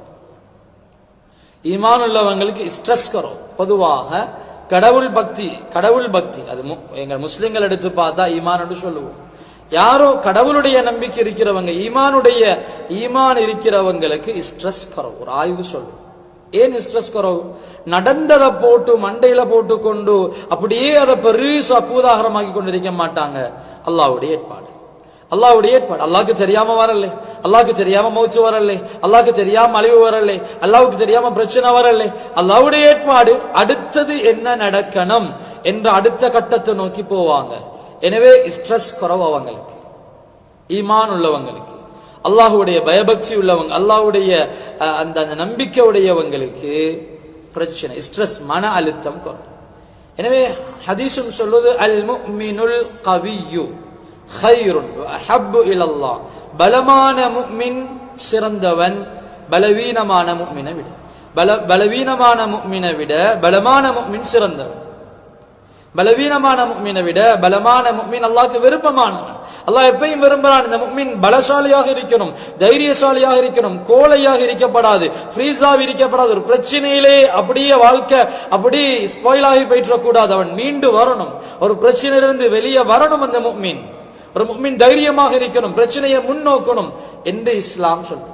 ஈமான் உள்ளவங்களுக்கு ஸ்ட்ரெஸ் குறவும் பொதுவாக கடவுள் பக்தி கடவுள் பக்தி அது மு- எங்க முஸ்லிம்கள் எடுத்து பார்த்தா ஈமான் என்று சொல்லுவோம் யாரோ கடவுளுடைய நம்பிக்கை இருக்கிறவங்க ஈமானுடைய ஈமான் இருக்கிறவங்களுக்கு ஸ்ட்ரெஸ் குறவு ஒரு ஆய்வு சொல்லுவோம் ஏன் ஸ்ட்ரெஸ் குறவு நடந்ததை போட்டு மண்டையில போட்டு கொண்டு அப்படியே அதை பெருசா பூதாகரமாக்கி கொண்டிருக்க மாட்டாங்க அல்லாஹ்வுடைய ஏற்பாடு அல்லாஹ்வுடைய ஏற்பாடு அல்லாஹ்க்கு தெரியாம வரல அல்லாஹ்க்கு தெரியாம மௌச்சு வரல அல்லாஹ்க்கு தெரியாம அழிவு வரல அல்லாஹ்வுக்கு தெரியாம பிரச்சனை வரல அல்லாஹ்வுடைய ஏற்பாடு அடுத்தது என்ன நடக்கணும் என்ற அடுத்த கட்டத்தை நோக்கி போவாங்க எனவே ஸ்ட்ரெஸ் குறவு அவங்களுக்கு ஈமான் உள்ளவங்களுக்கு அல்லாஹ்வுடைய பயபக்தி உள்ளவங்க அல்லாஹ்வுடைய அஹ், அந்த அந்த நம்பிக்கை உடையவங்களுக்கு பிரச்சனை ஸ்ட்ரெஸ் மன அழுத்தம் குறையும் எனவே ஹதீஸும் சொல்லுது அல் முஃமினுல் கவியு ஹைருன் அஹப்பு இலல்லாஹ் பலமான முஃமின் சிறந்தவன் பலவீனமான முஃமினை விட பல பலவீனமான முஃமினை விட பலமான முஃமின் சிறந்தவன் பலவீனமான முக்மீனை விட பலமான முக்மீன் அல்லாஹ்க்கு விருப்பமானவன் அல்லாஹ் எப்பயும் விரும்புறான் இந்த முக்மீன் பலசாலியாக இருக்கணும் தைரியசாலியாக இருக்கணும் கோழையாக இருக்கப்படாது ஃப்ரீஸாக இருக்கப்படாது ஒரு பிரச்சனையிலே அப்படியே வாழ்க்கை அப்படி ஸ்பாயில் ஆகி போயிடக்கூடாது அவன் மீண்டு வரணும் ஒரு பிரச்சனையிலிருந்து வெளியே வரணும் அந்த முக்மீன் ஒரு முக்மீன் தைரியமாக இருக்கணும் பிரச்சனையை முன்னோக்கணும் என்று இஸ்லாம் சொல்லுது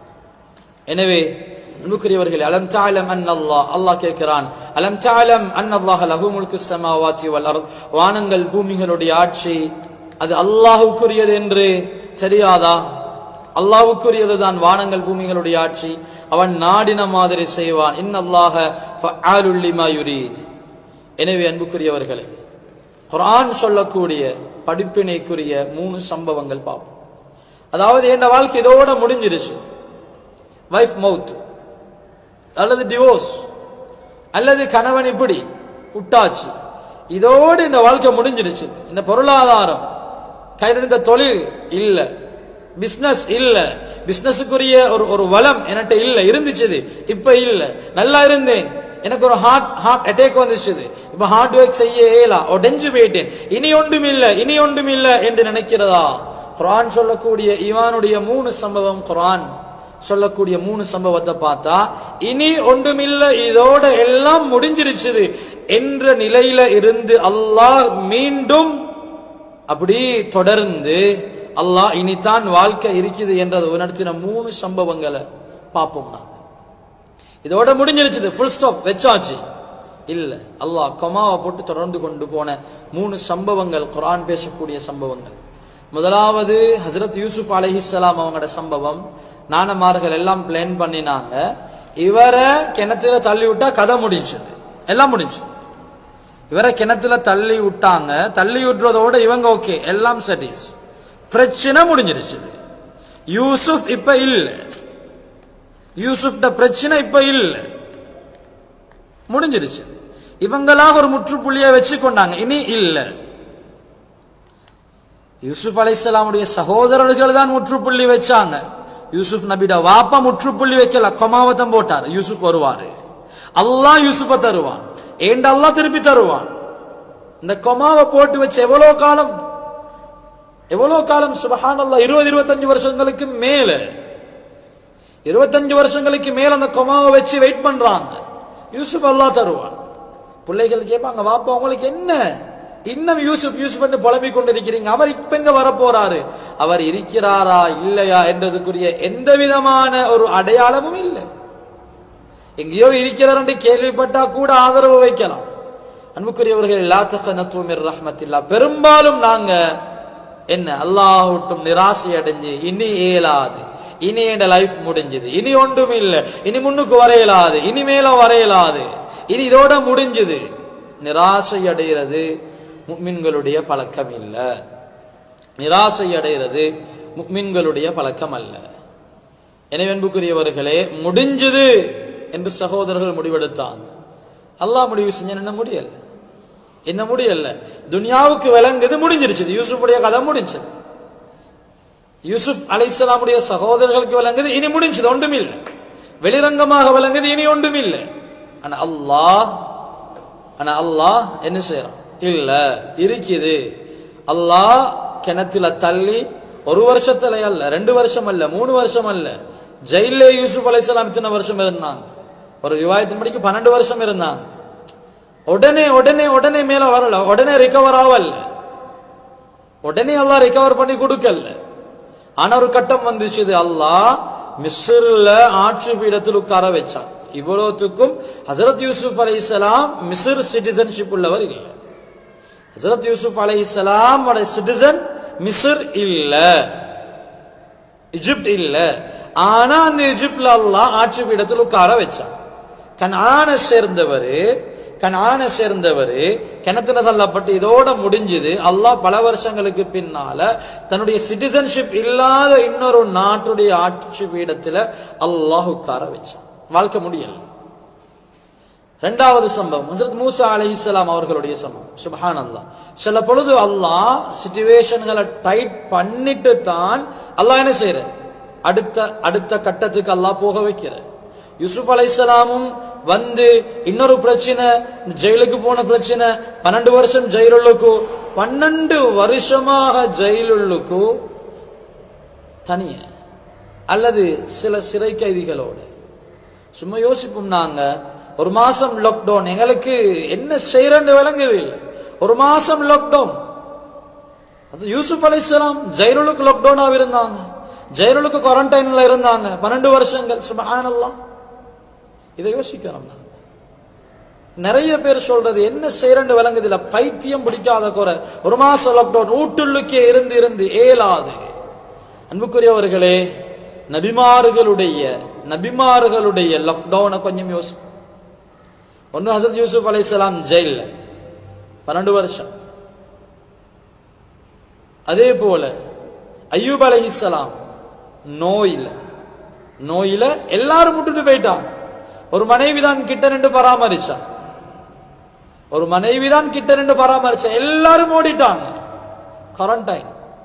எனவே அன்புக்குரியவர்களே அலம் தாலம் அன் அல்லாஹ் அல்லாஹ் கேட்கிறான் அலம் தாலம் அன் அல்லாஹ் லஹு முல்கு ஸமாவாத்தி வல் அர்த் வானங்கள் பூமிகளுடைய ஆட்சி அது அல்லாஹ்வுக்குரியது என்று தெரியாதா அல்லாஹ்வுக்குரியது தான் வானங்கள் பூமிகளுடைய ஆட்சி அவன் நாடின மாதிரி செய்வான் இன் அல்லாஹ ஃபஆலுல் லிமா யுரீத் எனவே அன்புக்குரியவர்களே குர்ஆன் சொல்லக்கூடிய படிப்பினைக்குரிய மூணு சம்பவங்கள் பார்ப்போம் அதாவது என் வாழ்க்கை இதோட முடிஞ்சிருச்சு வைஃப் மவுத் அல்லது டிவோர்ஸ் அல்லது கணவன் இப்படி விட்டாச்சு இதோடு இந்த வாழ்க்கை முடிஞ்சிருச்சு இந்த பொருளாதாரம் கையில் இருந்த தொழில் இல்ல பிசினஸ் இல்ல பிசினஸுக்குரிய ஒரு ஒரு வளம் என்கிட்ட இல்ல இருந்துச்சு இப்ப இல்ல நல்லா இருந்தேன் எனக்கு ஒரு ஹார்ட் ஹார்ட் அட்டாக் வந்துச்சு இப்ப ஹார்ட் ஒர்க் செய்ய இயலா உடஞ்சு போயிட்டேன் இனி ஒன்றும் இல்ல இனி ஒன்றும் இல்ல என்று நினைக்கிறதா குரான் சொல்லக்கூடிய ஈவானுடைய மூணு சம்பவம் குரான் சொல்லக்கூடிய மூணு சம்பவத்தை பார்த்தா இனி ஒன்றுமில்ல இதோட எல்லாம் முடிஞ்சிருச்சுது என்ற நிலையில இருந்து அல்லாஹ் மீண்டும் அப்படி தொடர்ந்து அல்லாஹ் இனிதான் வாழ்க்கை இருக்குது என்றது நடத்தின மூணு சம்பவங்களை பார்ப்போம் நான் இதோட முடிஞ்சிருச்சுது ஃபுல் ஸ்டாப் வச்சாச்சு இல்ல அல்லாஹ் கொமாவை போட்டு தொடர்ந்து கொண்டு போன மூணு சம்பவங்கள் குரான் பேசக்கூடிய சம்பவங்கள் முதலாவது ஹசரத் யூசுப் அலைஹிஸ்ஸலாம் அவங்களோட சம்பவம் நானமார்கள் எல்லாம் பிளான் பண்ணினாங்க இவரை கிணத்துல தள்ளி விட்டா கதை முடிஞ்சது எல்லாம் முடிஞ்சு இவரை கிணத்துல தள்ளி விட்டாங்க தள்ளி விட்டுறதோட இவங்க ஓகே எல்லாம் சட்டிஸ் பிரச்சனை முடிஞ்சிருச்சு யூசுப் இப்ப இல்ல யூசுப்ட பிரச்சனை இப்ப இல்ல முடிஞ்சிருச்சு இவங்களாக ஒரு முற்றுப்புள்ளியை வச்சு கொண்டாங்க இனி இல்ல யூசுப் அலைஹிஸ்ஸலாமுடைய சகோதரர்கள் தான் முற்றுப்புள்ளி வச்சாங்க யூசுப் நபிட வாப்பா முற்றுப்புள்ளி வைக்கல கொமாவத்தம் போட்டார் யூசுப் வருவாரு அல்லாஹ் யூசுஃப தருவான் ஏண்ட அல்லாஹ் திருப்பி தருவான் இந்த கொமாவை போட்டு வச்ச எவ்வளவு காலம் எவ்வளவு காலம் சுபஹான் அல்லாஹ் இருபது இருபத்தஞ்சு வருஷங்களுக்கு மேல இருபத்தஞ்சு வருஷங்களுக்கு மேல அந்த கொமாவை வச்சு வெயிட் பண்றாங்க யூசுப் அல்லாஹ் தருவான் பிள்ளைகள் கேட்பாங்க வாப்பா உங்களுக்கு என்ன இன்னும் யூசுப் யூசுப் என்று புலம்பிக் கொண்டிருக்கிறீங்க அவர் இப்ப எங்க வர போறாரு அவர் இருக்கிறாரா இல்லையா என்றதுக்குரிய எந்த விதமான ஒரு அடையாளமும் இல்லை எங்கேயோ இருக்கிறார் என்று கேள்விப்பட்டா கூட ஆதரவு வைக்கலாம் அன்புக்குரியவர்கள் எல்லா தக்கனத்துவம் ரஹ்மத்தில்லா பெரும்பாலும் நாங்க என்ன அல்லாஹ்விட்டும் நிராசை அடைஞ்சு இனி இயலாது இனி என் லைஃப் முடிஞ்சது இனி ஒன்றும் இல்லை இனி முன்னுக்கு வரையலாது இனிமேல வரையலாது இனி இதோட முடிஞ்சது நிராசை அடைகிறது முக்மின்களுடைய பழக்கம் இல்ல நிராசை அடைகிறது முக்மின்களுடைய பழக்கம் அல்ல எனவே அன்புக்குரியவர்களே முடிஞ்சது என்று சகோதரர்கள் முடிவெடுத்தாங்க அல்லாஹ் முடிவு செஞ்ச என்ன முடியல என்ன முடியல துனியாவுக்கு விளங்குது முடிஞ்சிருச்சு யூசுஃபுடைய கதை முடிஞ்சது யூசுப் அலைசலாமுடைய சகோதரர்களுக்கு விளங்குது இனி முடிஞ்சது ஒன்றும் இல்லை வெளிரங்கமாக விளங்குது இனி ஒன்றும் இல்லை ஆனா அல்லாஹ் ஆனா அல்லாஹ் என்ன செய்யறான் இல்ல இருக்குது அல்லாஹ் கிணத்துல தள்ளி ஒரு வருஷத்துல அல்ல ரெண்டு வருஷம் அல்ல மூணு வருஷம் அல்ல ஜெயிலே யூசுப் அலைசலாம் இத்தனை வருஷம் இருந்தாங்க ஒரு ரிவாயத்தின் படிக்கு பன்னெண்டு வருஷம் இருந்தாங்க உடனே உடனே உடனே மேல வரல உடனே ரிகவர் ஆவல்ல உடனே அல்லாஹ் ரிகவர் பண்ணி கொடுக்கல ஆனா ஒரு கட்டம் வந்துச்சு அல்லாஹ் மிஸ்ர்ல ஆட்சி பீடத்தில் உட்கார வச்சான் இவ்வளவுத்துக்கும் ஹசரத் யூசுப் அலைஹிஸ்ஸலாம் மிஸ்ர் சிட்டிசன்ஷிப் உள்ளவர் இல்லை ஹசரத் யூசுப் அலைஹிஸ்ஸலாம் சிட்டிசன் மிஸ்ர் இல்ல இஜிப்ட் இல்ல ஆனா அந்த இஜிப்ட்ல அல்லாஹ் ஆட்சி பீடத்தில் உட்கார வச்சான் கனான சேர்ந்தவர் கனான சேர்ந்தவர் கிணத்துல தள்ளப்பட்டு இதோட முடிஞ்சது அல்லாஹ் பல வருஷங்களுக்கு பின்னால தன்னுடைய சிட்டிசன்ஷிப் இல்லாத இன்னொரு நாட்டுடைய ஆட்சி பீடத்துல அல்லாஹ் உட்கார வச்சான் வாழ்க்கை முடியல ரெண்டாவது சம்பவம் ஹசரத் மூசா அலைஹிஸ்ஸலாம் அவர்களுடைய சம்பவம் சுபஹான் அல்லாஹ் சில பொழுது அல்லாஹ் சிச்சுவேஷன்களை டைட் பண்ணிட்டு தான் அல்லாஹ் என்ன செய்யற அடுத்த அடுத்த கட்டத்துக்கு அல்லாஹ் போக வைக்கிற யூசுப் அலைஹிஸ்ஸலாமும் வந்து இன்னொரு பிரச்சனை ஜெயிலுக்கு போன பிரச்சனை பன்னெண்டு வருஷம் ஜெயிலுக்கு பன்னெண்டு வருஷமாக ஜெயிலுக்கு தனிய அல்லது சில சிறை கைதிகளோடு சும்மா யோசிப்போம் நாங்க ஒரு மாசம் லாக்டவுன் எங்களுக்கு என்ன செய்யறன்னு விளங்குது இல்லை ஒரு மாசம் லாக்டவுன் அது யூசுப் அலைஹிஸ்ஸலாம் ஜெயிலுக்கு லாக்டவுனாக இருந்தாங்க ஜெயிலுக்கு குவாரண்டைன்ல இருந்தாங்க பன்னெண்டு வருஷங்கள் சுபஹானல்லாஹ் இதை யோசிக்கணும் நான் நிறைய பேர் சொல்றது என்ன செய்யறன்னு விளங்குது இல்ல பைத்தியம் பிடிக்காத குறை ஒரு மாசம் லாக்டவுன் வீட்டுள்ளுக்கே இருந்து இருந்து ஏலாது அன்புக்குரியவர்களே நபிமார்களுடைய நபிமார்களுடைய லாக்டவுனை கொஞ்சம் யோசி ஒன்னு ஹசரத் யூசுப் அலைஹிஸ்ஸலாம் ஜெயில்ல பன்னெண்டு வருஷம் அதே போல ஐயூப் அலைஹிஸ்ஸலாம் நோயில நோயில எல்லாரும் விட்டுட்டு போயிட்டாங்க ஒரு மனைவி தான் கிட்ட நின்று பராமரிச்சா ஒரு மனைவி தான் கிட்ட நின்று பராமரிச்ச எல்லாரும் ஓடிட்டாங்க குவாரண்டைன்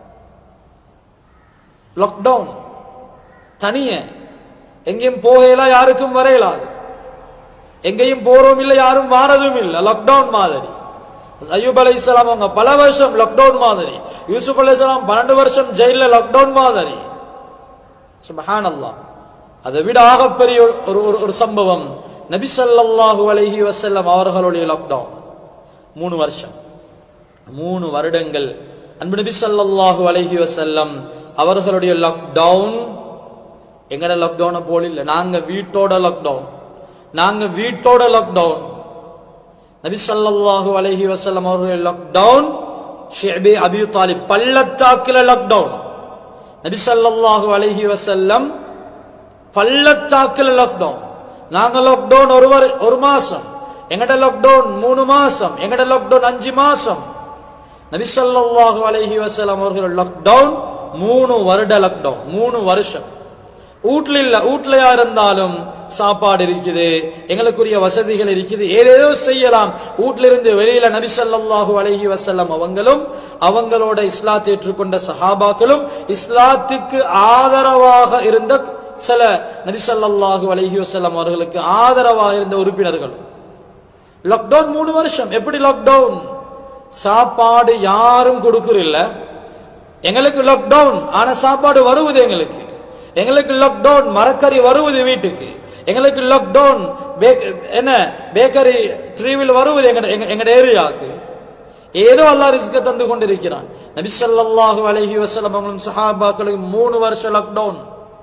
லாக்டவுன் தனிய எங்கேயும் போகல யாருக்கும் வரையலாது எங்கேயும் போறோம் இல்லை யாரும் வாரதும் இல்லை லாக்டவுன் மாதிரி அய்யூப் அலை இஸ்லாம் அவங்க பல வருஷம் லாக்டவுன் மாதிரி யூசுப் அலை இஸ்லாம் பன்னெண்டு வருஷம் ஜெயில லாக்டவுன் மாதிரி சுபஹான் அல்லாஹ் அதை விட ஆகப்பெரிய ஒரு ஒரு ஒரு- ஒரு சம்பவம் நபி ஸல்லல்லாஹு அலைஹி வஸல்லம் அவர்களுடைய லாக்டவுன் மூணு வருஷம் மூணு வருடங்கள் அன்பு நபி ஸல்லல்லாஹு அலைஹி வஸல்லம் அவர்களுடைய லாக்டவுன் எங்கட லாக்டவுனை போல இல்லை நாங்க வீட்டோட லாக்டவுன் நாங்க வீட்டோட லாக்டவுன் நபி ஸல்லல்லாஹு அலைஹி வஸல்லம் அவர்களுடைய லாக்டவுன் ஷிஅபி அபி தாலிப் பள்ளத்தாக்குல லாக்டவுன் நபி ஸல்லல்லாஹு அலைஹி வஸல்லம் பள்ளத்தாக்குல லாக்டவுன் நாங்க லாக்டவுன் ஒரு வரு- ஒரு மாசம் எங்கட லாக்டவுன் மூணு மாசம் எங்கட லாக்டவுன் அஞ்சு மாசம் நபி ஸல்லல்லாஹு அலைஹி வஸல்லம் அவர்கள் லாக்டவுன் மூணு வருட லாக்டவுன் மூணு வருஷம் வீட்ல இல்ல வீட்லயா இருந்தாலும் சாப்பாடு இருக்குது எங்களுக்குரிய வசதிகள் இருக்குது ஏதேதோ செய்யலாம் வீட்ல இருந்து வெளியில நபி ஸல்லல்லாஹு அலைஹி வஸல்லம் அவங்களும் அவங்களோட இஸ்லாத்தை ஏற்றுக்கொண்ட சஹாபாக்களும் இஸ்லாத்துக்கு ஆதரவாக இருந்த சில நபி ஸல்லல்லாஹு அலைஹி வஸல்லம் அவர்களுக்கு ஆதரவாக இருந்த உறுப்பினர்களும் லாக்டவுன் மூணு வருஷம் எப்படி லாக்டவுன் சாப்பாடு யாரும் கொடுக்கறில்ல எங்களுக்கு லாக்டவுன் ஆனா சாப்பாடு வருவது எங்களுக்கு எங்களுக்கு லாக்டவுன் மரக்கறி வருவது வீட்டுக்கு எங்களுக்கு லாக்டவுன் என்ன பேக்கரி த்ரீவில் வருவது எங்க எங்க- எங்கட ஏரியாவுக்கு ஏதோ அல்லாஹ் ரிஸ்க தந்து கொண்டிருக்கிறான் நபி ஸல்லல்லாஹு அலைஹி வஸல்லம் அவங்களும் சஹாபாக்களுக்கு மூணு வருஷம் லாக்டவுன்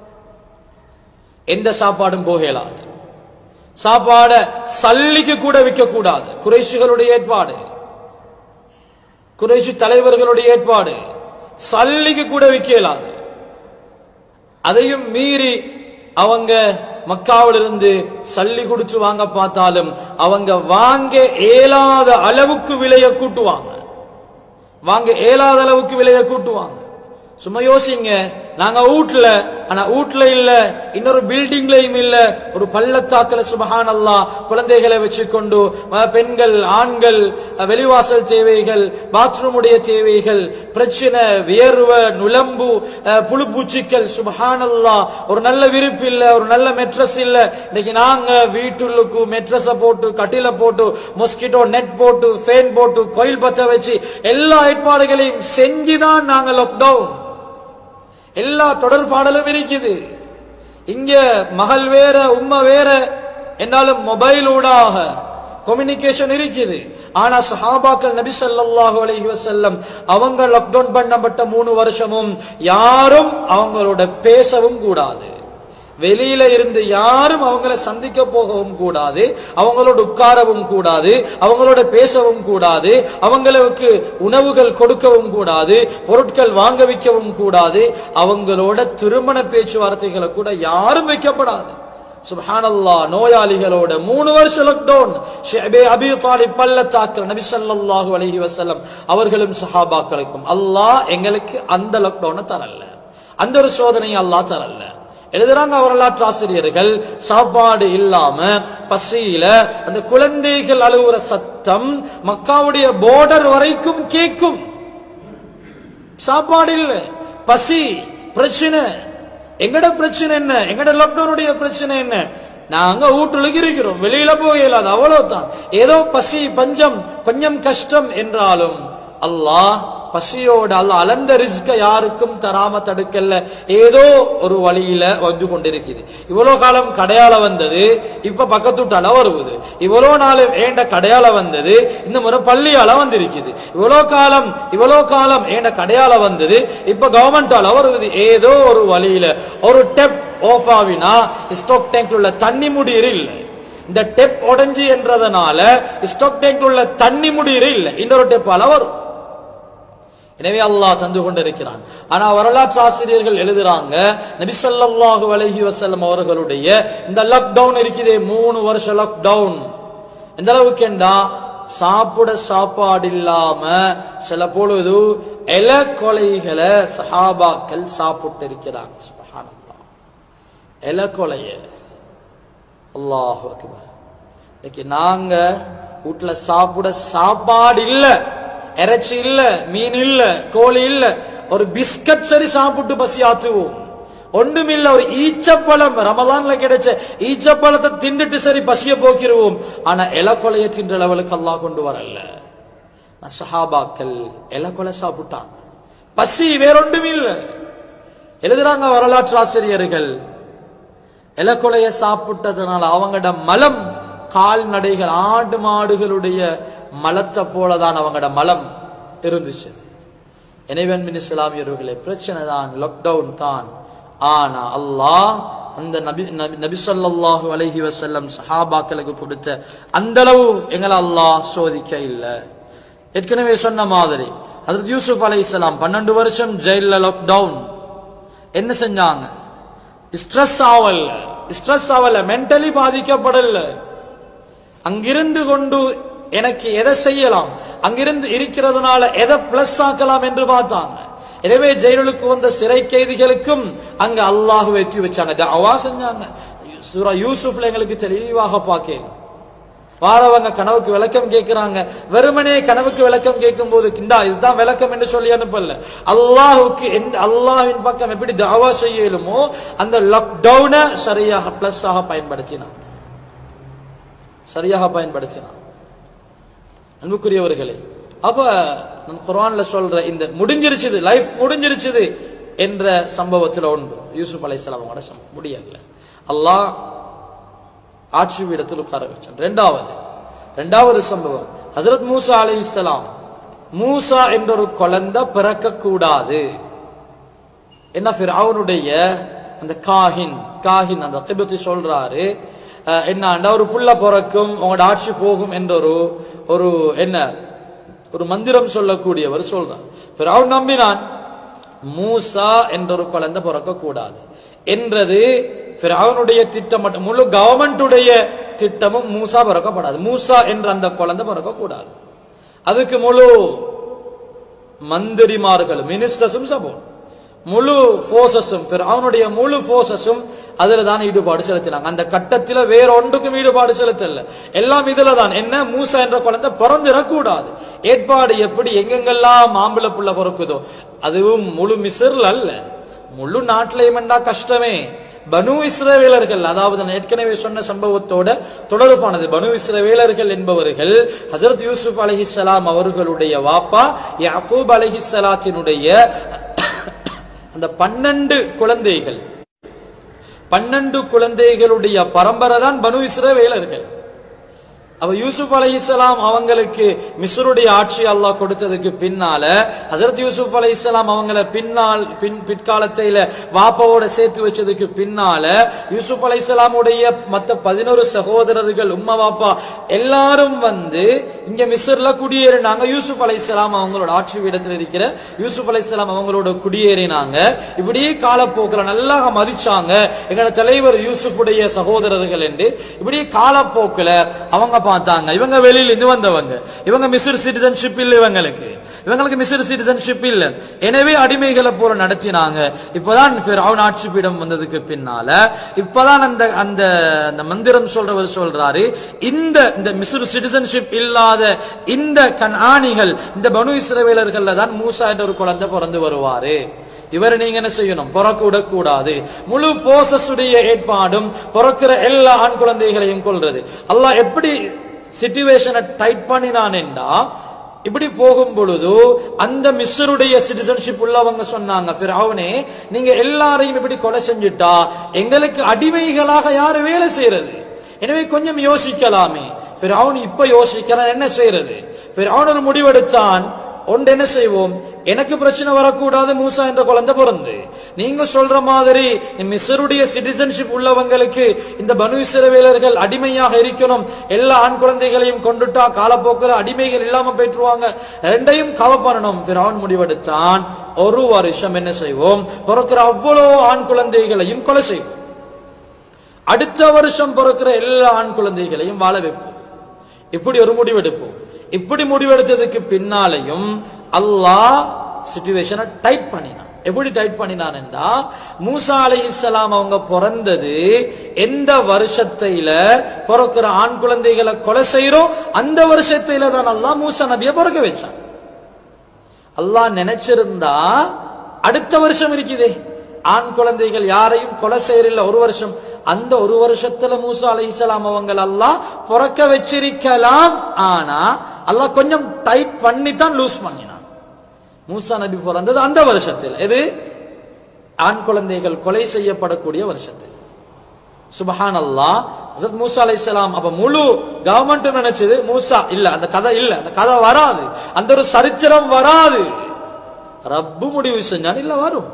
எந்த சாப்பாடும் போகலாது சாப்பாட சல்லிக்கு கூட விற்க கூடாது குறைஷிகளுடைய ஏற்பாடு குறைஷி தலைவர்களுடைய ஏற்பாடு சல்லிக்கு கூட விற்கலாது அதையும் மீறி அவங்க மக்காவிலிருந்து சல்லி குடிச்சு வாங்க பார்த்தாலும் அவங்க வாங்க இயலாத அளவுக்கு விலையை கூட்டுவாங்க வாங்க இயலாத அளவுக்கு விலையை கூட்டுவாங்க சும்மா யோசிங்க நாங்க வீட்ல ஆனா வீட்ல இல்ல இன்னொரு பில்டிங்லயும் இல்ல ஒரு பள்ளத்தாக்குல சுபஹான் அல்லாஹ் குழந்தைகளை வச்சுக்கொண்டு அஹ், பெண்கள் ஆண்கள் அஹ், வெளிவாசல் தேவைகள் பாத்ரூமுடைய தேவைகள் பிரச்சனை வியர்வை நுளம்பு அஹ், புழுப்பூச்சிகள் சுபஹான் அல்லாஹ் ஒரு நல்ல விரிப்பு இல்ல ஒரு நல்ல மெட்ரஸ் இல்ல இன்னைக்கு நாங்க வீட்டுள்ளுக்கு மெட்ரஸ போட்டு கட்டில போட்டு மொஸ்கிட்டோ நெட் போட்டு ஃபேன் போட்டு கோயில் பத்த வச்சு எல்லா ஏற்பாடுகளையும் செஞ்சுதான் நாங்க லாக்டவுன் எல்லா தொடர்பாடலும் இருக்குது இங்க மகள் வேற உம்மை வேற என்னாலும் மொபைல் ஊடாக கம்யூனிகேஷன் இருக்குது ஆனா சஹாபாக்கள் நபி ஸல்லல்லாஹு அலைஹி வஸல்லம் அவங்க லாக்டவுன் பண்ணப்பட்ட மூணு வருஷமும் யாரும் அவங்களோட பேசவும் கூடாது வெளியில இருந்து யாரும் அவங்கள சந்திக்க போகவும் கூடாது அவங்களோட உட்காரவும் கூடாது அவங்களோட பேசவும் கூடாது அவங்களுக்கு உணவுகள் கொடுக்கவும் கூடாது பொருட்கள் வாங்க வைக்கவும் கூடாது அவங்களோட திருமண பேச்சுவார்த்தைகளை கூட யாரும் வைக்கப்படாது சுப்ஹானல்லா நோயாளிகளோட மூணு வருஷம் லாக்டவுன் ஷேபே அபி தாலிப் பள்ளத்தாக்கல் நபி ஸல்லல்லாஹு அலைஹி வஸல்லம் அவர்களும் சஹாபாக்களுக்கும் அல்லாஹ் எங்களுக்கு அந்த லாக்டவுனை தரல அந்த ஒரு சோதனையை அல்லாஹ் தரல எழுதுறாங்க வரலாற்று ஆசிரியர்கள் சாப்பாடு இல்லாம பசியில அந்த குழந்தைகள் அழுகுற சத்தம் மக்காவுடைய போர்டர் வரைக்கும் கேட்கும் சாப்பாடு இல்ல பசி பிரச்சனை எங்கட பிரச்சனை என்ன எங்கட லாக்டவுனுடைய பிரச்சனை என்ன நாங்க வீட்டுக்கு இருக்கிறோம் வெளியில போக இயலாது அவ்வளவுதான் ஏதோ பசி பஞ்சம் கொஞ்சம் கஷ்டம் என்றாலும் அல்லாஹ் பசியோட அல்லாஹ் அளந்த ரிஸ்க யாருக்கும் தராம தடுக்கல ஏதோ ஒரு வழியில வந்து கொண்டிருக்குது இவ்வளவு காலம் கடையால வந்தது இப்ப பக்கத்துட்டால வருவது இவ்வளவு நாள் ஏண்ட கடையால வந்தது இந்த முறை பள்ளியால வந்திருக்குது இவ்வளவு காலம் இவ்வளவு காலம் ஏண்ட கடையால வந்தது இப்ப கவர்மெண்டால வருவது ஏதோ ஒரு வழியில ஒரு டெப் ஆஃப் ஆவினா ஸ்டாக் டேங்க்ல உள்ள தண்ணி முடியற இல்லை இந்த டெப் உடைஞ்சு என்றதனால ஸ்டாக் டேங்க்ல உள்ள தண்ணி முடியற இல்லை இன்னொரு டெப்பால வரும் எனவே அல்லாஹ் தந்து கொண்டிருக்கிறான் ஆனா வரலாற்று ஆசிரியர்கள் எழுதுறாங்க நபி ஸல்லல்லாஹு அலைஹி வஸல்லம் அவர்களுடைய இந்த லாக்டவுன் இருக்குதே மூணு வருஷ லாக்டவுன் எந்த அளவுக்கு என்றா சாப்பிட சாப்பாடு இல்லாம சில பொழுது இல கொலைகளை சஹாபாக்கள் சாப்பிட்டு இருக்கிறாங்க சுப்ஹானல்லாஹ் இல கொலைய அல்லாஹ் அக்பர் இன்னைக்கு நாங்க வீட்டுல சாப்பிட சாப்பாடு இல்ல இறைச்சி இல்ல மீன் இல்ல கோழி இல்ல ஒரு பிஸ்கட் சரி சாப்பிட்டு பசி ஆத்துவோம் ஒண்ணுமில்ல ஒரு ஈச்சப்பழம் ரமலான்ல கிடைச்ச ஈச்சப்பழத்தை தின்னுட்டு சரி பசிய போக்கிருவோம் ஆனா இலக்கொலைய தின்ற லெவலுக்கு அல்லாஹ் கொண்டு வரல நான் சஹாபாக்கள் இலக்கொலை சாப்பிட்டாங்க பசி வேறொன்றும் இல்ல எழுதுறாங்க வரலாற்று ஆசிரியர்கள் இலக்கொலைய சாப்பிட்டதுனால அவங்களோட மலம் கால்நடைகள் ஆடு மாடுகளுடைய மலத்தை போலதான் அவங்களோட மலம் இருந்துச்சு எனவே அன்பின் இஸ்லாமியர்களே பிரச்சனை தான் லாக்டவுன் தான் ஆனா அல்லாஹ் அந்த நபி நபி- நபி ஸல்லல்லாஹு அலைஹி வஸல்லம் சஹாபாக்களுக்கு கொடுத்த அந்த அளவு எங்களை அல்லாஹ் சோதிக்க இல்லை ஏற்கனவே சொன்ன மாதிரி ஹஜரத் யூசுப் அலைஹிஸ்ஸலாம் பன்னெண்டு வருஷம் ஜெயில லாக்டவுன் என்ன செஞ்சாங்க ஸ்ட்ரெஸ் ஆவல்ல ஸ்ட்ரெஸ் ஆவல்ல மென்டலி பாதிக்கப்படல அங்கிருந்து கொண்டு எனக்கு எதை செய்யலாம் அங்கிருந்து இருக்கிறதுனால எதை பிளஸ் ஆக்கலாம் என்று பார்த்தாங்க எனவே ஜெயிலுக்கு வந்த சிறை கைதிகளுக்கும் அங்க அல்லாஹ் வெற்றி வச்சாங்க தஅவா செஞ்சாங்க சூரா யூசுப்ல எங்களுக்கு தெளிவாக பார்க்கலாம் வாரவங்க கனவுக்கு விளக்கம் கேட்கிறாங்க வெறுமனே கனவுக்கு விளக்கம் கேட்கும் போது கிண்டா இதுதான் விளக்கம் என்று சொல்லி அனுப்பல அல்லாஹுக்கு எந்த அல்லாஹ்வின் பக்கம் எப்படி தாவா செய்யலுமோ அந்த லாக்டவுனை சரியாக பிளஸ் ஆக பயன்படுத்தினான் சரியாக பயன்படுத்தினான் அன்புக்குரியவர்களே அப்ப நம்ம குர்ஆன்ல சொல்ற இந்த முடிஞ்சிருச்சுது லைஃப் முடிஞ்சிருச்சுது என்ற சம்பவத்துல உண்டு யூசுப் அலைஹிஸ்ஸலாம் அவங்களோட சம்பவம் முடியல அல்லாஹ் ஆட்சி பீடத்தில் உட்கார வச்சான் ரெண்டாவது ரெண்டாவது சம்பவம் ஹசரத் மூசா அலைஹிஸ்ஸலாம் மூசா என்ற ஒரு குழந்தை பிறக்க கூடாது என்ன ஃபிரௌனுடைய அந்த காஹின் காஹின் அந்த திபத்தி சொல்றாரு அஹ், என்னண்டா ஒரு புள்ள பிறக்கும் உங்களோட ஆட்சி போகும் என்ற ஒரு ஒரு என்ன ஒரு மந்திரம் சொல்லக்கூடியவர் சொல்றார் ஃபிரௌன் நம்பினான் மூசா என்ற ஒரு குழந்தை பிறக்க கூடாது என்றது ஃபிரௌனுடைய திட்டம் மட்டும் முழு கவர்மெண்டுடைய திட்டமும் மூசா பிறக்கப்படாது மூசா என்ற அந்த குழந்தை பிறக்க கூடாது அதுக்கு முழு மந்திரிமார்களும் மினிஸ்டர்ஸும் சப்போர்ட் முழு போர்சஸும் அவனுடைய முழு போர்சஸும் அதுல தான் ஈடுபாடு செலுத்தினாங்க அந்த கட்டத்துல வேற ஒன்றுக்கும் ஈடுபாடு செலுத்தல எல்லாம் இதுல தான் என்ன மூசா என்ற குழந்தை பிறந்திடக்கூடாது ஏற்பாடு எப்படி எங்கெங்கெல்லாம் மாம்பழ புள்ள பிறக்குதோ அதுவும் முழு மிசிர்ல அல்ல முழு நாட்டிலையும் என்றா கஷ்டமே பனு இஸ்ரவேலர்கள் அதாவது நான் ஏற்கனவே சொன்ன சம்பவத்தோட தொடர்பானது பனு இஸ்ரவேலர்கள் என்பவர்கள் ஹசரத் யூசுப் அலைஹிஸ்ஸலாம் அவர்களுடைய வாப்பா யாக்கூப் அலைஹிஸ்ஸலாத்தினுடைய அந்த பன்னெண்டு குழந்தைகள் பன்னெண்டு குழந்தைகளுடைய பரம்பரை தான் பனு இஸ்ரவேலர்கள் அப்ப யூசுப் அலைஹிஸ்ஸலாம் அவங்களுக்கு மிஸ்ருடைய ஆட்சி அல்லாஹ் கொடுத்ததுக்கு பின்னால ஹசரத் யூசுப் அலைஹிஸ்ஸலாம் அவங்கள பின்னால் பின் பிற்காலத்தில வாப்பாவோட சேர்த்து வச்சதுக்கு பின்னால யூசுப் அலைஹிஸ்ஸலாமுடைய மத்த பதினோரு சகோதரர்கள் உம்மா வாப்பா எல்லாரும் வந்து இங்க மிஸ்ர்ல குடியேறினாங்க யூசுப் அலைஹிஸ்ஸலாம் அவங்களோட ஆட்சி பீடத்தில் இருக்கிற யூசுப் அலைஹிஸ்ஸலாம் அவங்களோட குடியேறினாங்க இப்படியே காலப்போக்கில் நல்லா மதிச்சாங்க எங்களோட தலைவர் யூசுஃபுடைய சகோதரர்கள் என்று இப்படியே காலப்போக்கில் அவங்க பார்த்தாங்க இவங்க வெளியில இருந்து வந்தவங்க இவங்க மிஸ்ர் சிட்டிசன்ஷிப் இல்லை இவங்களுக்கு இவங்களுக்கு மிஸ்ர் சிட்டிசன்ஷிப் இல்ல எனவே அடிமைகளை போல நடத்தினாங்க இப்பதான் அவன் ஆட்சி பீடம் வந்ததுக்கு பின்னால இப்பதான் அந்த அந்த அந்த மந்திரம் சொல்றவர் சொல்றாரு இந்த இந்த மிஸ்ர் சிட்டிசன்ஷிப் இல்லாத இந்த கண்ஆணிகள் இந்த பனு இஸ்ரவேலர்கள்ல தான் மூசா என்ற ஒரு குழந்தை பிறந்து வருவாரு இவரை நீங்க என்ன செய்யணும் பிறக்க விடக்கூடாது முழு போர்சஸ் உடைய ஏற்பாடும் பிறக்கிற எல்லா ஆண் குழந்தைகளையும் கொள்றது அல்லாஹ் எப்படி சிச்சுவேஷனை டைட் பண்ணினான் என்றா இப்படி போகும் பொழுது அந்த மிஸ்ருடைய சிட்டிசன்ஷிப் உள்ளவங்க சொன்னாங்க ஃபிரௌனே நீங்க எல்லாரையும் இப்படி கொலை செஞ்சுட்டா எங்களுக்கு அடிமைகளாக யாரு வேலை செய்யறது எனவே கொஞ்சம் யோசிக்கலாமே ஃபிரௌன் இப்ப யோசிக்கிறான் என்ன செய்யறது ஃபிரௌன் ஒரு முடிவெடுத்தான் ஒன்று என்ன செய்வோம் எனக்கு பிரச்சனை வரக்கூடாது மூசா என்ற குழந்தை பிறந்து நீங்க சொல்ற மாதிரி மிஸ்ருடைய சிட்டிசன்ஷிப் உள்ளவங்களுக்கு இந்த பனு இஸ்ரவேலர்கள் அடிமையாக இருக்கணும் எல்லா ஆண் குழந்தைகளையும் கொண்டுட்டா காலப்போக்கில் அடிமைகள் இல்லாம போயிட்டுருவாங்க ரெண்டையும் கவ பண்ணணும் பிறவன் முடிவெடுத்தான் ஒரு வருஷம் என்ன செய்வோம் பிறக்கிற அவ்வளோ ஆண் குழந்தைகளையும் கொலை செய்வோம் அடுத்த வருஷம் பிறக்கிற எல்லா ஆண் குழந்தைகளையும் வாழ வைப்போம் இப்படி ஒரு முடிவெடுப்போம் இப்படி முடிவெடுத்ததுக்கு பின்னாலையும் அல்லாஹ் சிச்சுவேஷனை டைட் பண்ணினான் எப்படி டைட் பண்ணினான்டா மூசா அலைஹிஸ்ஸலாம் அவங்க பிறந்தது எந்த வருஷத்தில பிறக்கிற ஆண் குழந்தைகளை கொலை செய்யறோம் அந்த வருஷத்தில தான் அல்லாஹ் மூசா நபியை பிறக்க வச்சான் அல்லாஹ் நினைச்சிருந்தா அடுத்த வருஷம் இருக்குதே ஆண் குழந்தைகள் யாரையும் கொலை செய்யறில்ல ஒரு வருஷம் அந்த ஒரு வருஷத்துல மூசா அலைஹிஸ்ஸலாம் அவங்க அல்லாஹ் பிறக்க வச்சிருக்கலாம் ஆனா அல்லாஹ் கொஞ்சம் டைட் பண்ணி தான் லூஸ் பண்ணினான் மூசா நபி பிறந்தது அந்த வருஷத்தில் எது ஆண் குழந்தைகள் கொலை செய்யப்படக்கூடிய வருஷத்தில் சுபஹான் அல்லாஹ் ஹசரத் மூசா அலைஹிஸ்ஸலாம் அப்ப முழு கவர்மெண்ட் நினைச்சது மூசா இல்ல அந்த கதை இல்ல அந்த கதை வராது அந்த ஒரு சரித்திரம் வராது ரப்பு முடிவு செஞ்சான் இல்ல வரும்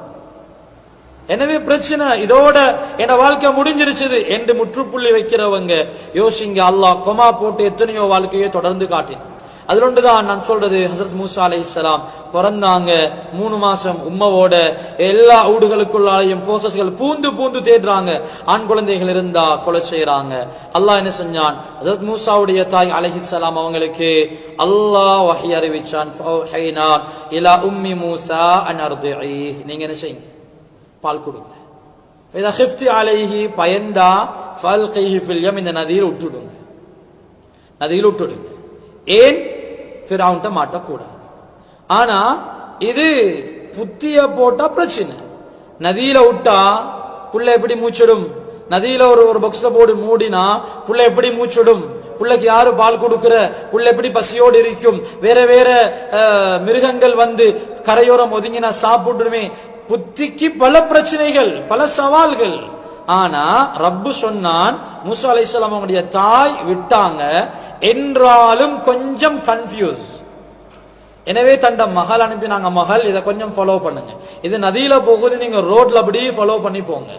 எனவே பிரச்சனை இதோட என் வாழ்க்கை முடிஞ்சிருச்சுது என்று முற்றுப்புள்ளி வைக்கிறவங்க யோசிங்க அல்லாஹ் கொமா போட்டு எத்தனையோ வாழ்க்கையை தொடர்ந்து காட்டினான் அதுல ஒன்றுதான் நான் சொல்றது ஹசரத் மூசா அலைஹிஸ்ஸலாம் பிறந்தாங்க மூணு மாசம் உம்மவோட எல்லா ஊடுகளுக்குள்ளாலையும் போர்சஸ்கள் பூந்து பூந்து தேடுறாங்க ஆண் குழந்தைகள் இருந்தா கொலை செய்யறாங்க அல்லாஹ் என்ன செஞ்சான் ஹசரத் மூசாவுடைய தாய் அலைஹிஸ்ஸலாம் அவங்களுக்கு அல்லாஹ் வஹி அறிவிச்சான் ஃபௌஹைனா இலா உம்மி மூசா அன் அர்திஇ நீங்க என்ன செய்யுங்க பால் கொடுங்க இதா ஹிஃப்தி அலைஹி பயந்தா ஃபல்கைஹி ஃபில் யம் இந்த நதியில் விட்டுடுங்க நதியில் விட்டுடுங்க ஏன் ஃபிரௌன்ட்ட மாட்டக்கூடாது ஆனா இது புத்திய போட்டா பிரச்சனை நதியில விட்டா புள்ள எப்படி மூச்சிடும் நதியில ஒரு ஒரு பாக்ஸ்ல போட்டு மூடினா புள்ள எப்படி மூச்சிடும் புள்ளைக்கு யாரு பால் கொடுக்கிற புள்ள எப்படி பசியோடு இருக்கும் வேற வேற அஹ், மிருகங்கள் வந்து கரையோரம் ஒதுங்கினா சாப்பிட்டுடுமே புத்திக்கு பல பிரச்சனைகள் பல சவால்கள் ஆனா ரப்பு சொன்னான் மூசா அலைஹிஸ்ஸலாம் அவங்களுடைய தாய் விட்டாங்க என்றாலும் கொஞ்சம் கன்ஃபியூஸ் எனவே தண்ட மகள் அனுப்பி நாங்க மகள் இதை கொஞ்சம் ஃபாலோ பண்ணுங்க இது நதியில போகுது நீங்க ரோட்ல அப்படியே ஃபாலோ பண்ணி போங்க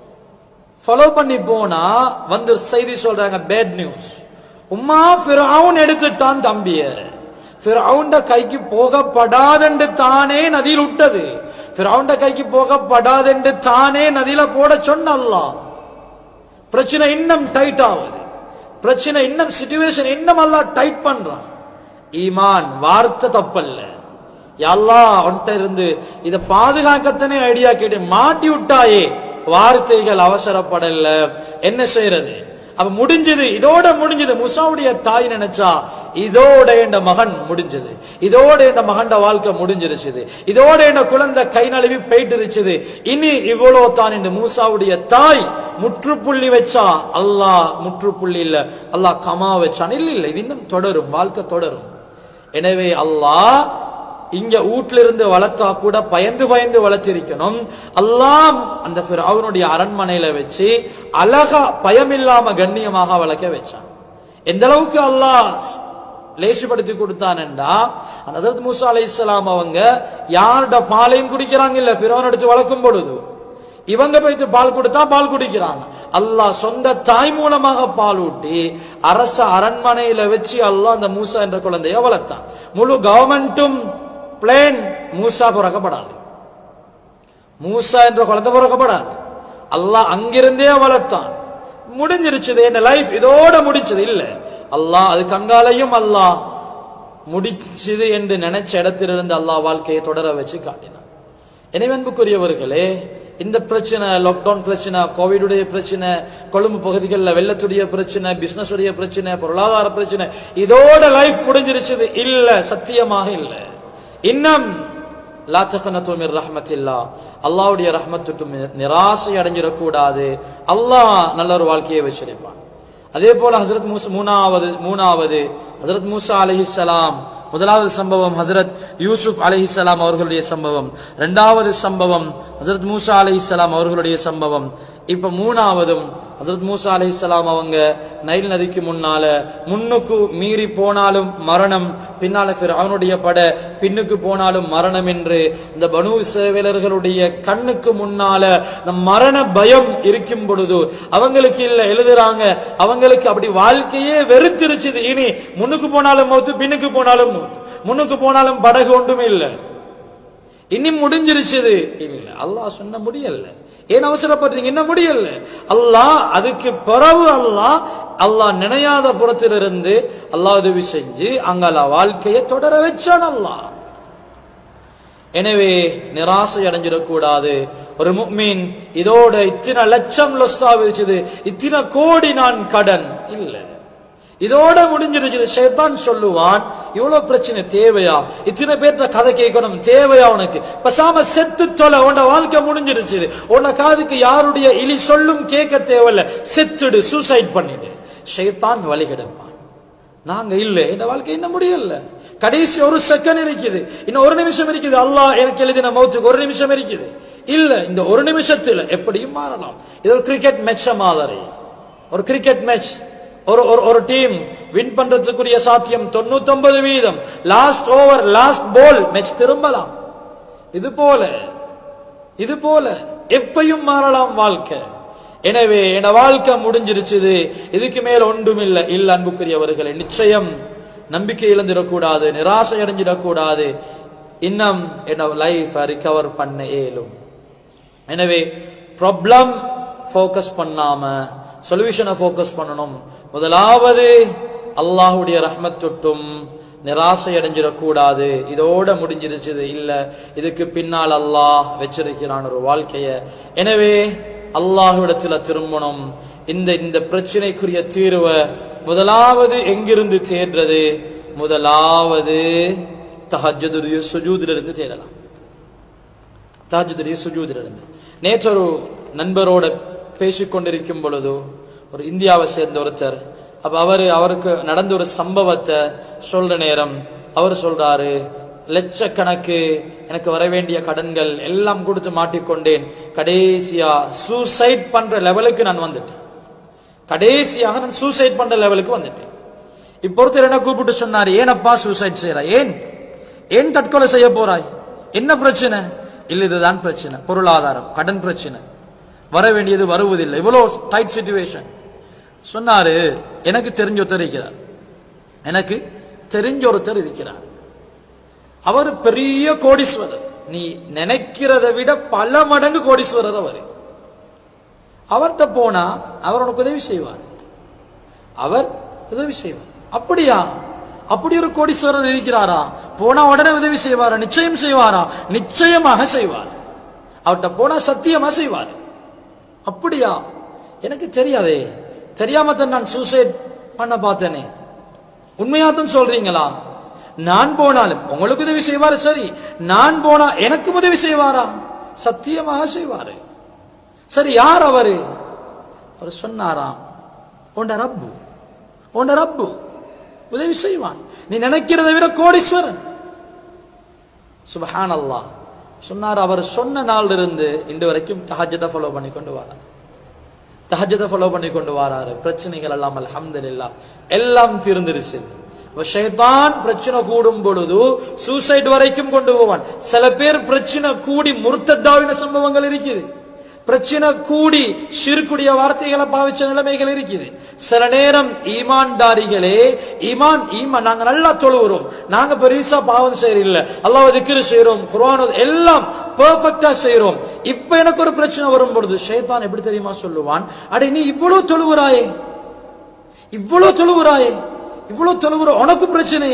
ஃபாலோ பண்ணி போனா வந்து செய்தி சொல்றாங்க பேட் நியூஸ் உம்மா ஃபிரௌன் எடுத்துட்டான் தம்பிய ஃபிரௌண்ட கைக்கு போகப்படாதென்று தானே நதியில் விட்டது ஃபிரௌண்ட கைக்கு போகப்படாதென்று தானே நதியில போட சொன்ன அல்லாஹ் பிரச்சனை இன்னும் டைட் ஆகுது பிரச்சனை இன்னும் சிச்சுவேஷன் இன்னும் அல்லாஹ் டைட் பண்றான் ஈமான் வார்த்தை தப்பல்ல யல்லா உன்கிட்ட இருந்து இதை பாதுகாக்கத்தானே ஐடியா கேட்டு மாட்டி விட்டாயே வார்த்தைகள் அவசரப்படல என்ன செய்யறது அப்ப முடிஞ்சது இதோட முடிஞ்சது முசாவுடைய தாய் நினைச்சா இதோட என் மகன் முடிஞ்சது இதோட என் மகன்ட வாழ்க்கை முடிஞ்சிருச்சுது இதோட என் குழந்தை கை நழுவி போயிட்டு இருச்சுது இனி இவ்வளவு தான் இந்த மூசாவுடைய தாய் முற்றுப்புள்ளி வச்சா அல்லாஹ் முற்றுப்புள்ளி இல்ல அல்லாஹ் கமா வச்சான் இல்ல இல்ல இது இன்னும் தொடரும் வாழ்க்கை தொடரும் எனவே அல்லாஹ் இங்க வீட்ல இருந்து வளர்த்தா கூட பயந்து பயந்து வளர்த்திருக்கணும் அல்லாம் அந்த அவனுடைய அரண்மனையில வச்சு அழகா பயமில்லாம கண்ணியமாக வளர்க்க வச்சான் எந்த அளவுக்கு அல்லாஹ் லேசுபடுத்தி கொடுத்தான்டா அந்த ஹசரத் மூசா அலைஹிஸ்ஸலாம் அவங்க யாரோட பாலையும் குடிக்கிறாங்க இல்ல ஃபிரௌன் எடுத்து வளர்க்கும் பொழுது இவங்க போயிட்டு பால் கொடுத்தா பால் குடிக்கிறாங்க அல்லாஹ் சொந்த தாய் மூலமாக பால் ஊட்டி அரச அரண்மனையில வச்சு அல்லாஹ் அந்த மூசா என்ற குழந்தைய வளர்த்தான் முழு கவர்மெண்ட்டும் பிளேன் மூசா பிறக்கப்படாது மூசா என்ற குழந்தை பிறக்கப்படாது அல்லாஹ் அங்கிருந்தே வளர்த்தான் முடிஞ்சிருச்சுது என்ன லைஃப் இதோட முடிச்சது இல்ல அல்லாஹ் அது கங்காலையும் அல்லாஹ் முடிச்சது என்று நினைச்ச இடத்திலிருந்து அல்லாஹ் வாழ்க்கையை தொடர வச்சு காட்டினான் எனவே அன்புக்குரியவர்களே இந்த பிரச்சனை லாக்டவுன் பிரச்சனை கோவிடுடைய பிரச்சனை கொழும்பு பகுதிகளில் வெள்ளத்துடைய பிரச்சனை பிசினஸ் உடைய பிரச்சனை பொருளாதார பிரச்சனை இதோட லைஃப் முடிஞ்சிருச்சது இல்ல சத்தியமாக இல்ல இன்னும் லா தகனத்து மிர் ரஹ்மத்தில்லா அல்லாஹ்வுடைய ரஹ்மத்துட்டு நிராசை அடைஞ்சிடக்கூடாது அல்லாஹ் நல்ல ஒரு வாழ்க்கையை வச்சிருப்பான் அதே போல ஹசரத் மூசா மூணாவது மூணாவது ஹசரத் மூசா அலைஹிஸ்ஸலாம் முதலாவது சம்பவம் ஹசரத் யூசுப் அலைஹிஸ்ஸலாம் அவர்களுடைய சம்பவம் இரண்டாவது சம்பவம் ஹசரத் மூசா அலைஹிஸ்ஸலாம் அவர்களுடைய சம்பவம் இப்ப மூணாவதும் ஹசரத் மூசா அலைஹிஸ்ஸலாம் அவங்க நைல் நதிக்கு முன்னால முன்னுக்கு மீறி போனாலும் மரணம் பின்னால அவனுடைய பட பின்னுக்கு போனாலும் மரணம் என்று இந்த பனு சேவலர்களுடைய கண்ணுக்கு முன்னால இந்த மரண பயம் இருக்கும் பொழுது அவங்களுக்கு இல்ல எழுதுறாங்க அவங்களுக்கு அப்படி வாழ்க்கையே வெறுத்திருச்சுது இனி முன்னுக்கு போனாலும் மௌத்து பின்னுக்கு போனாலும் மௌத்து முன்னுக்கு போனாலும் படகு ஒன்றுமே இல்லை இனி முடிஞ்சிருச்சுது இல்ல அல்லாஹ் சொன்ன முடியல ஏன் அவசரப்படுறீங்க என்ன முடியல அல்லாஹ் அதுக்கு பிறகு அல்லாஹ் அல்லாஹ் நினையாத புறத்திலிருந்து அல்லாஹ் உதவி செஞ்சு அங்கால வாழ்க்கையை தொடர வச்சான் அல்லாஹ் எனவே நிராசை அடைஞ்சிடக்கூடாது ஒரு முக்மீன் இதோட இத்தனை லட்சம் லொஸ்தா விதிச்சது இத்தனை கோடி நான் கடன் இல்லை இதோட முடிஞ்சிருச்சு ஷைத்தான் சொல்லுவான் இவ்வளவு பிரச்சனை தேவையா இத்தனை பேர்ட்ட கதை கேட்கணும் தேவையா உனக்கு பசாம செத்து தொலை உன்ன வாழ்க்கை முடிஞ்சிருச்சு உன்ன காதுக்கு யாருடைய இலி சொல்லும் கேட்க தேவையில்ல செத்துடு சூசைட் பண்ணிடு ஷைத்தான் வழி கிடப்பான் நாங்க இல்ல இந்த வாழ்க்கை இன்னும் முடியல கடைசி ஒரு செகண்ட் இருக்குது இன்னும் ஒரு நிமிஷம் இருக்குது அல்லாஹ் எனக்கு எழுதின மௌத்துக்கு ஒரு நிமிஷம் இருக்குது இல்ல இந்த ஒரு நிமிஷத்துல எப்படியும் மாறலாம் இது ஒரு கிரிக்கெட் மேட்ச மாதிரி ஒரு கிரிக்கெட் மேட்ச் ஒரு ஒரு ஒரு டீம் வின் பண்றதுக்குரிய சாத்தியம் தொண்ணூத்தொன்பது வீதம் last over last ball match திரும்பலாம் இது போல இது போல எப்பையும் மாறலாம் வாழ்க்கை எனவே என் வாழ்க்கை முடிஞ்சிருச்சுது இதுக்கு மேல் ஒன்றும் இல்லை இல்ல அன்புக்குரியவர்களே நிச்சயம் நம்பிக்கை இழந்துடக்கூடாது நிராசை அடைஞ்சிடக்கூடாது இன்னும் என்ன லைஃப் ரிகவர் பண்ண இயலும் எனவே ப்ராப்ளம் ஃபோக்கஸ் பண்ணாம சொல்யூஷனை ஃபோக்கஸ் பண்ணணும் முதலாவது அல்லாஹுடைய ரஹ்மத் தொட்டும் நிராசை அடைஞ்சிடக்கூடாது இதோட முடிஞ்சிருச்சுது இல்ல இதுக்கு பின்னால் அல்லாஹ் வச்சிருக்கிறான் ஒரு வாழ்க்கைய எனவே அல்லாஹ்விடத்துல திரும்பணும் இந்த இந்த பிரச்சனைக்குரிய தீர்வை முதலாவது எங்கிருந்து தேடுறது முதலாவது தஹஜதுடைய சுஜூதிலிருந்து தேடலாம் தஹஜுடைய சுஜூதிலிருந்து நேற்று ஒரு நண்பரோட பேசிக்கொண்டிருக்கும் பொழுது ஒரு இந்தியாவை சேர்ந்த ஒருத்தர் அப்ப அவரு அவருக்கு நடந்த ஒரு சம்பவத்தை சொல்ற நேரம் அவர் சொல்றாரு லட்சக்கணக்கு எனக்கு வர வேண்டிய கடன்கள் எல்லாம் கொடுத்து மாட்டிக்கொண்டேன் கடைசியா சூசைட் பண்ற லெவலுக்கு நான் வந்துட்டேன் கடைசியாக நான் சூசைட் பண்ற லெவலுக்கு வந்துட்டேன் இப்போ ஒருத்தர் என்ன கூப்பிட்டு சொன்னார் ஏனப்பா சூசைட் செய்யற ஏன் ஏன் தற்கொலை செய்ய போறாய் என்ன பிரச்சனை இல்ல இதுதான் பிரச்சனை பொருளாதாரம் கடன் பிரச்சனை வர வேண்டியது வருவதில்லை இவ்வளோ டைட் சுச்சுவேஷன் சொன்னாரு எனக்கு தெரிஞ்ச ஒருத்தர் இருக்கிறார் எனக்கு தெரிஞ்ச ஒருத்தர் இருக்கிறார் அவர் பெரிய கோடீஸ்வரர் நீ நினைக்கிறதை விட பல மடங்கு கோடீஸ்வரர் அவர் அவர்கிட்ட போனா அவர் உனக்கு உதவி செய்வார் அவர் உதவி செய்வார் அப்படியா அப்படி ஒரு கோடீஸ்வரர் இருக்கிறாரா போனா உடனே உதவி செய்வாரா நிச்சயம் செய்வாரா நிச்சயமாக செய்வார் அவர்கிட்ட போனா சத்தியமா செய்வார் அப்படியா எனக்கு தெரியாதே தெரியாம தான் நான் சூசைட் பண்ண பார்த்தேனே உண்மையா தான் சொல்றீங்களா நான் போனாலும் உங்களுக்கு உதவி செய்வாரு சரி நான் போனா எனக்கு உதவி செய்வாரா சத்தியமாக செய்வாரு சரி யார் அவரு அவர் சொன்னாராம் உண்ட ரப்பு உண்ட ரப்பு உதவி செய்வான் நீ நினைக்கிறதை விட கோடீஸ்வரன் சுபஹான் அல்லாஹ் சொன்னார் அவர் சொன்ன நாள் இருந்து இன்று வரைக்கும் தஹஜத்தை ஃபாலோ பண்ணி கொண்டு வரார் தஹஜத்தை ஃபாலோ பண்ணி கொண்டு வராரு பிரச்சனைகள் எல்லாம் அல்ஹம்துலில்லாஹ் எல்லாம் தீர்ந்துருச்சு ஷைத்தான் பிரச்சனை கூடும் பொழுது சூசைட் வரைக்கும் கொண்டு போவான் சில பேர் பிரச்சனை கூடி முர்த்தத்தாவின சம்பவங்கள் இருக்குது பிரச்சனை கூடி ஷிர்குடைய வார்த்தைகளை பாவிச்ச நிலைமைகள் இருக்குது சில நேரம் ஈமான்தாரிகளே ஈமான் ஈமான் நாங்க நல்லா தொழுகிறோம் நாங்க பெருசா பாவம் செய்யறோம் அல்லாஹ் திக்ரு செய்யறோம் குர்ஆன் எல்லாம் பெர்ஃபெக்ட்டா செய்யறோம் இப்ப எனக்கு ஒரு பிரச்சனை வரும் பொழுது ஷைத்தான் எப்படி தெரியுமா சொல்லுவான் அடே நீ இவ்வளவு தொழுகிறாயே இவ்வளவு தொழுகிறாயே இவ்வளவு தொழுகிற உனக்கு பிரச்சனை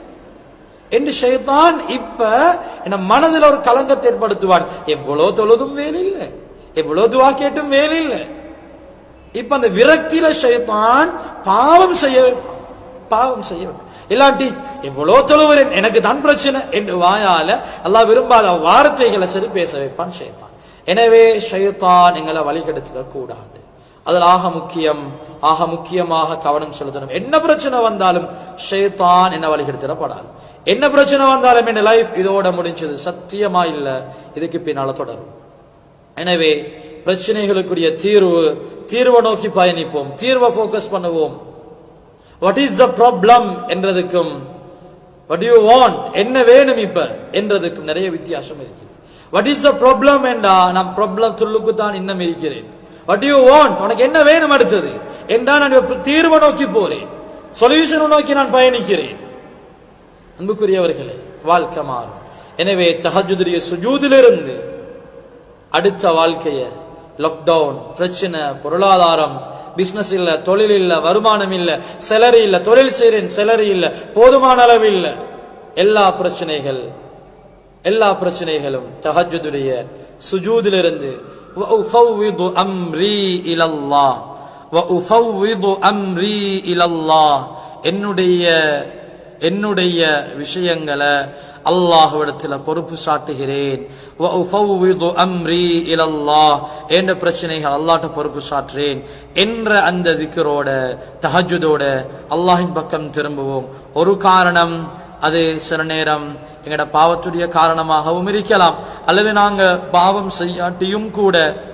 என்று ஷைத்தான் இப்ப என்ன மனதில் ஒரு கலங்கத்தை ஏற்படுத்துவான் எவ்வளவு தொழுதும் வேலில்லை எவ்வளவு துவா கேட்டும் வேலில்லை இப்ப அந்த விரக்தியில ஷைத்தான் பாவம் செய்ய பாவம் செய்ய இல்லாட்டி எவ்வளோ தொழுகிறேன் எனக்கு தான் பிரச்சனை என்று வாயால அல்லாஹ் விரும்பாத வார்த்தைகளை சரி பேச வைப்பான் ஷைத்தான் எனவே ஷைத்தான் எங்களை வழிகெடுத்துடக் கூடாது அதில் ஆக முக்கியம் ஆக முக்கியமாக கவனம் செலுத்தணும் என்ன பிரச்சனை வந்தாலும் ஷைத்தான் என்ன வழிகெடுத்துடப்படாது என்ன பிரச்சனை வந்தாலும் என்ன லைஃப் இதோட முடிஞ்சது சத்தியமா இல்ல இதுக்கு பின்னால தொடரும் எனவே பிரச்சனைகளுக்குரிய தீர்வு தீர்வை நோக்கி பயணிப்போம் தீர்வை ஃபோக்கஸ் பண்ணுவோம் வாட் இஸ் த ப்ராப்ளம் என்றதுக்கும் வாட் யூ வாண்ட் என்ன வேணும் இப்ப என்றதுக்கும் நிறைய வித்தியாசம் இருக்குது வாட் இஸ் த ப்ராப்ளம் என்றா நான் ப்ராப்ளம் துள்ளுக்கு தான் இன்னும் இருக்கிறேன் வாட் யூ வாண்ட் உனக்கு என்ன வேணும் அடுத்தது என்றா நான் இப்ப தீர்வை நோக்கி போறேன் சொல்யூஷனை நோக்கி நான் பயணிக்கிறேன் அன்புக்குரியவர்களே வாழ்க்கை மாறும் எனவே தஹஜுடைய சுஜூதிலிருந்து அடுத்த வாழ்க்கைய லாக்டவுன் பிரச்சனை பொருளாதாரம் பிசினஸ் இல்ல தொழில் இல்ல வருமானம் இல்ல செலரி இல்ல தொழில் செய்றேன் செலரி இல்ல போதுமான அளவு இல்ல எல்லா பிரச்சனைகள் எல்லா பிரச்சனைகளும் தஹஜுடைய சுஜூதிலிருந்து وَأُفَوِّضُ أَمْرِي إِلَى اللَّهِ وَأُفَوِّضُ أَمْرِي إِلَى اللَّهِ என்னுடைய என்னுடைய விஷயங்களை அல்லாஹ்விடத்தில் பொறுப்பு சாட்டுகிறேன் وَأُفَوِّضُ أَمْرِي إِلَى اللَّهِ என்ற பிரச்சனைகள் அல்லாஹ்ட்ட பொறுப்பு சாட்டுறேன் என்ற அந்த திக்கரோட தஹஜுதோட அல்லாஹின் பக்கம் திரும்புவோம் ஒரு காரணம் அது சில நேரம் எங்கட பாவத்துடைய காரணமாகவும் இருக்கலாம் அல்லது நாங்க பாவம் செய்யாட்டியும் கூட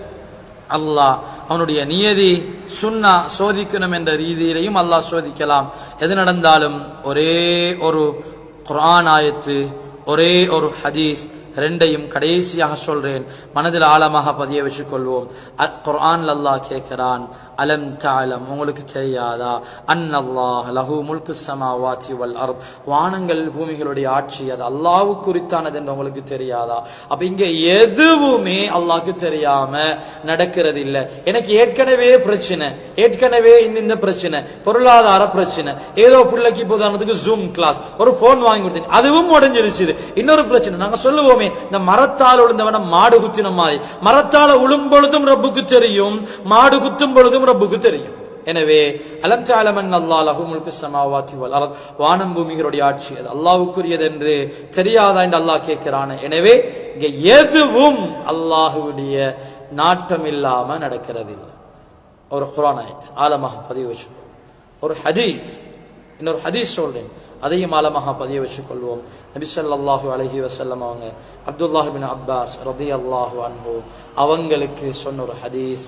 அல்லாஹ் அவனுடைய நியதி சுன்னா சோதிக்கணும் என்ற ரீதியிலையும் அல்லாஹ் சோதிக்கலாம் எது நடந்தாலும் ஒரே ஒரு குர்ஆன் ஆயத்து ஒரே ஒரு ஹதீஸ் ரெண்டையும் கடைசியாக சொல்றேன் மனதில் ஆழமாக பதிய வச்சுக் கொள்வோம் அ- குர்ஆன்ல அல்லாஹ் கேட்கிறான் அலம் தாலம் உங்களுக்கு தெரியாதா அன்னல்லாஹ் லஹு முல்கு சமாவாத்தி வல் அர்த் வானங்கள் பூமிகளுடைய ஆட்சி அது அல்லாஹ்வுக்கு குறித்தானது என்று உங்களுக்கு தெரியாதா அப்ப இங்க எதுவுமே அல்லாஹ்க்கு தெரியாம நடக்கிறது இல்ல எனக்கு ஏற்கனவே பிரச்சனை ஏற்கனவே இந்த இந்த பிரச்சனை பொருளாதார பிரச்சனை ஏதோ பிள்ளைக்கு இப்போ உதாரணத்துக்கு ஜூம் கிளாஸ் ஒரு போன் வாங்கி கொடுத்தீங்க அதுவும் உடஞ்சிருச்சு இன்னொரு பிரச்சனை நாங்க சொல்லுவோமே இந்த மரத்தால் உளுந்தவன மாடு குத்தின மாதிரி மரத்தால உளும் பொழுதும் ரப்புக்கு தெரியும் மாடு குத்தும் பொழுதும் ரப்புக்கு தெரியும் எனவே அலம் சாலமன் அல்லா லஹுமுல்கு சமாவாத்தி வல் அர்த் வானம் பூமிகளுடைய ஆட்சி அது அல்லாஹ்வுக்குரியது என்று தெரியாதா என்று அல்லாஹ் கேட்கிறான் எனவே இங்க எதுவும் அல்லாஹ்வுடைய நாட்டம் இல்லாம நடக்கிறது இல்லை ஒரு குரான் ஆயத் ஆழமாக பதிவு வச்சுக்கோ ஒரு ஹதீஸ் இன்னொரு ஹதீஸ் சொல்றேன் அதையும் ஆழமாக பதிய வச்சுக் கொள்வோம் நபி ஸல்லல்லாஹு அலைஹி வஸல்லம் அவங்க அப்துல்லாஹ் பின் அப்பாஸ் ரதியல்லாஹு அன்ஹு அவங்களுக்கு சொன்ன ஒரு ஹதீஸ்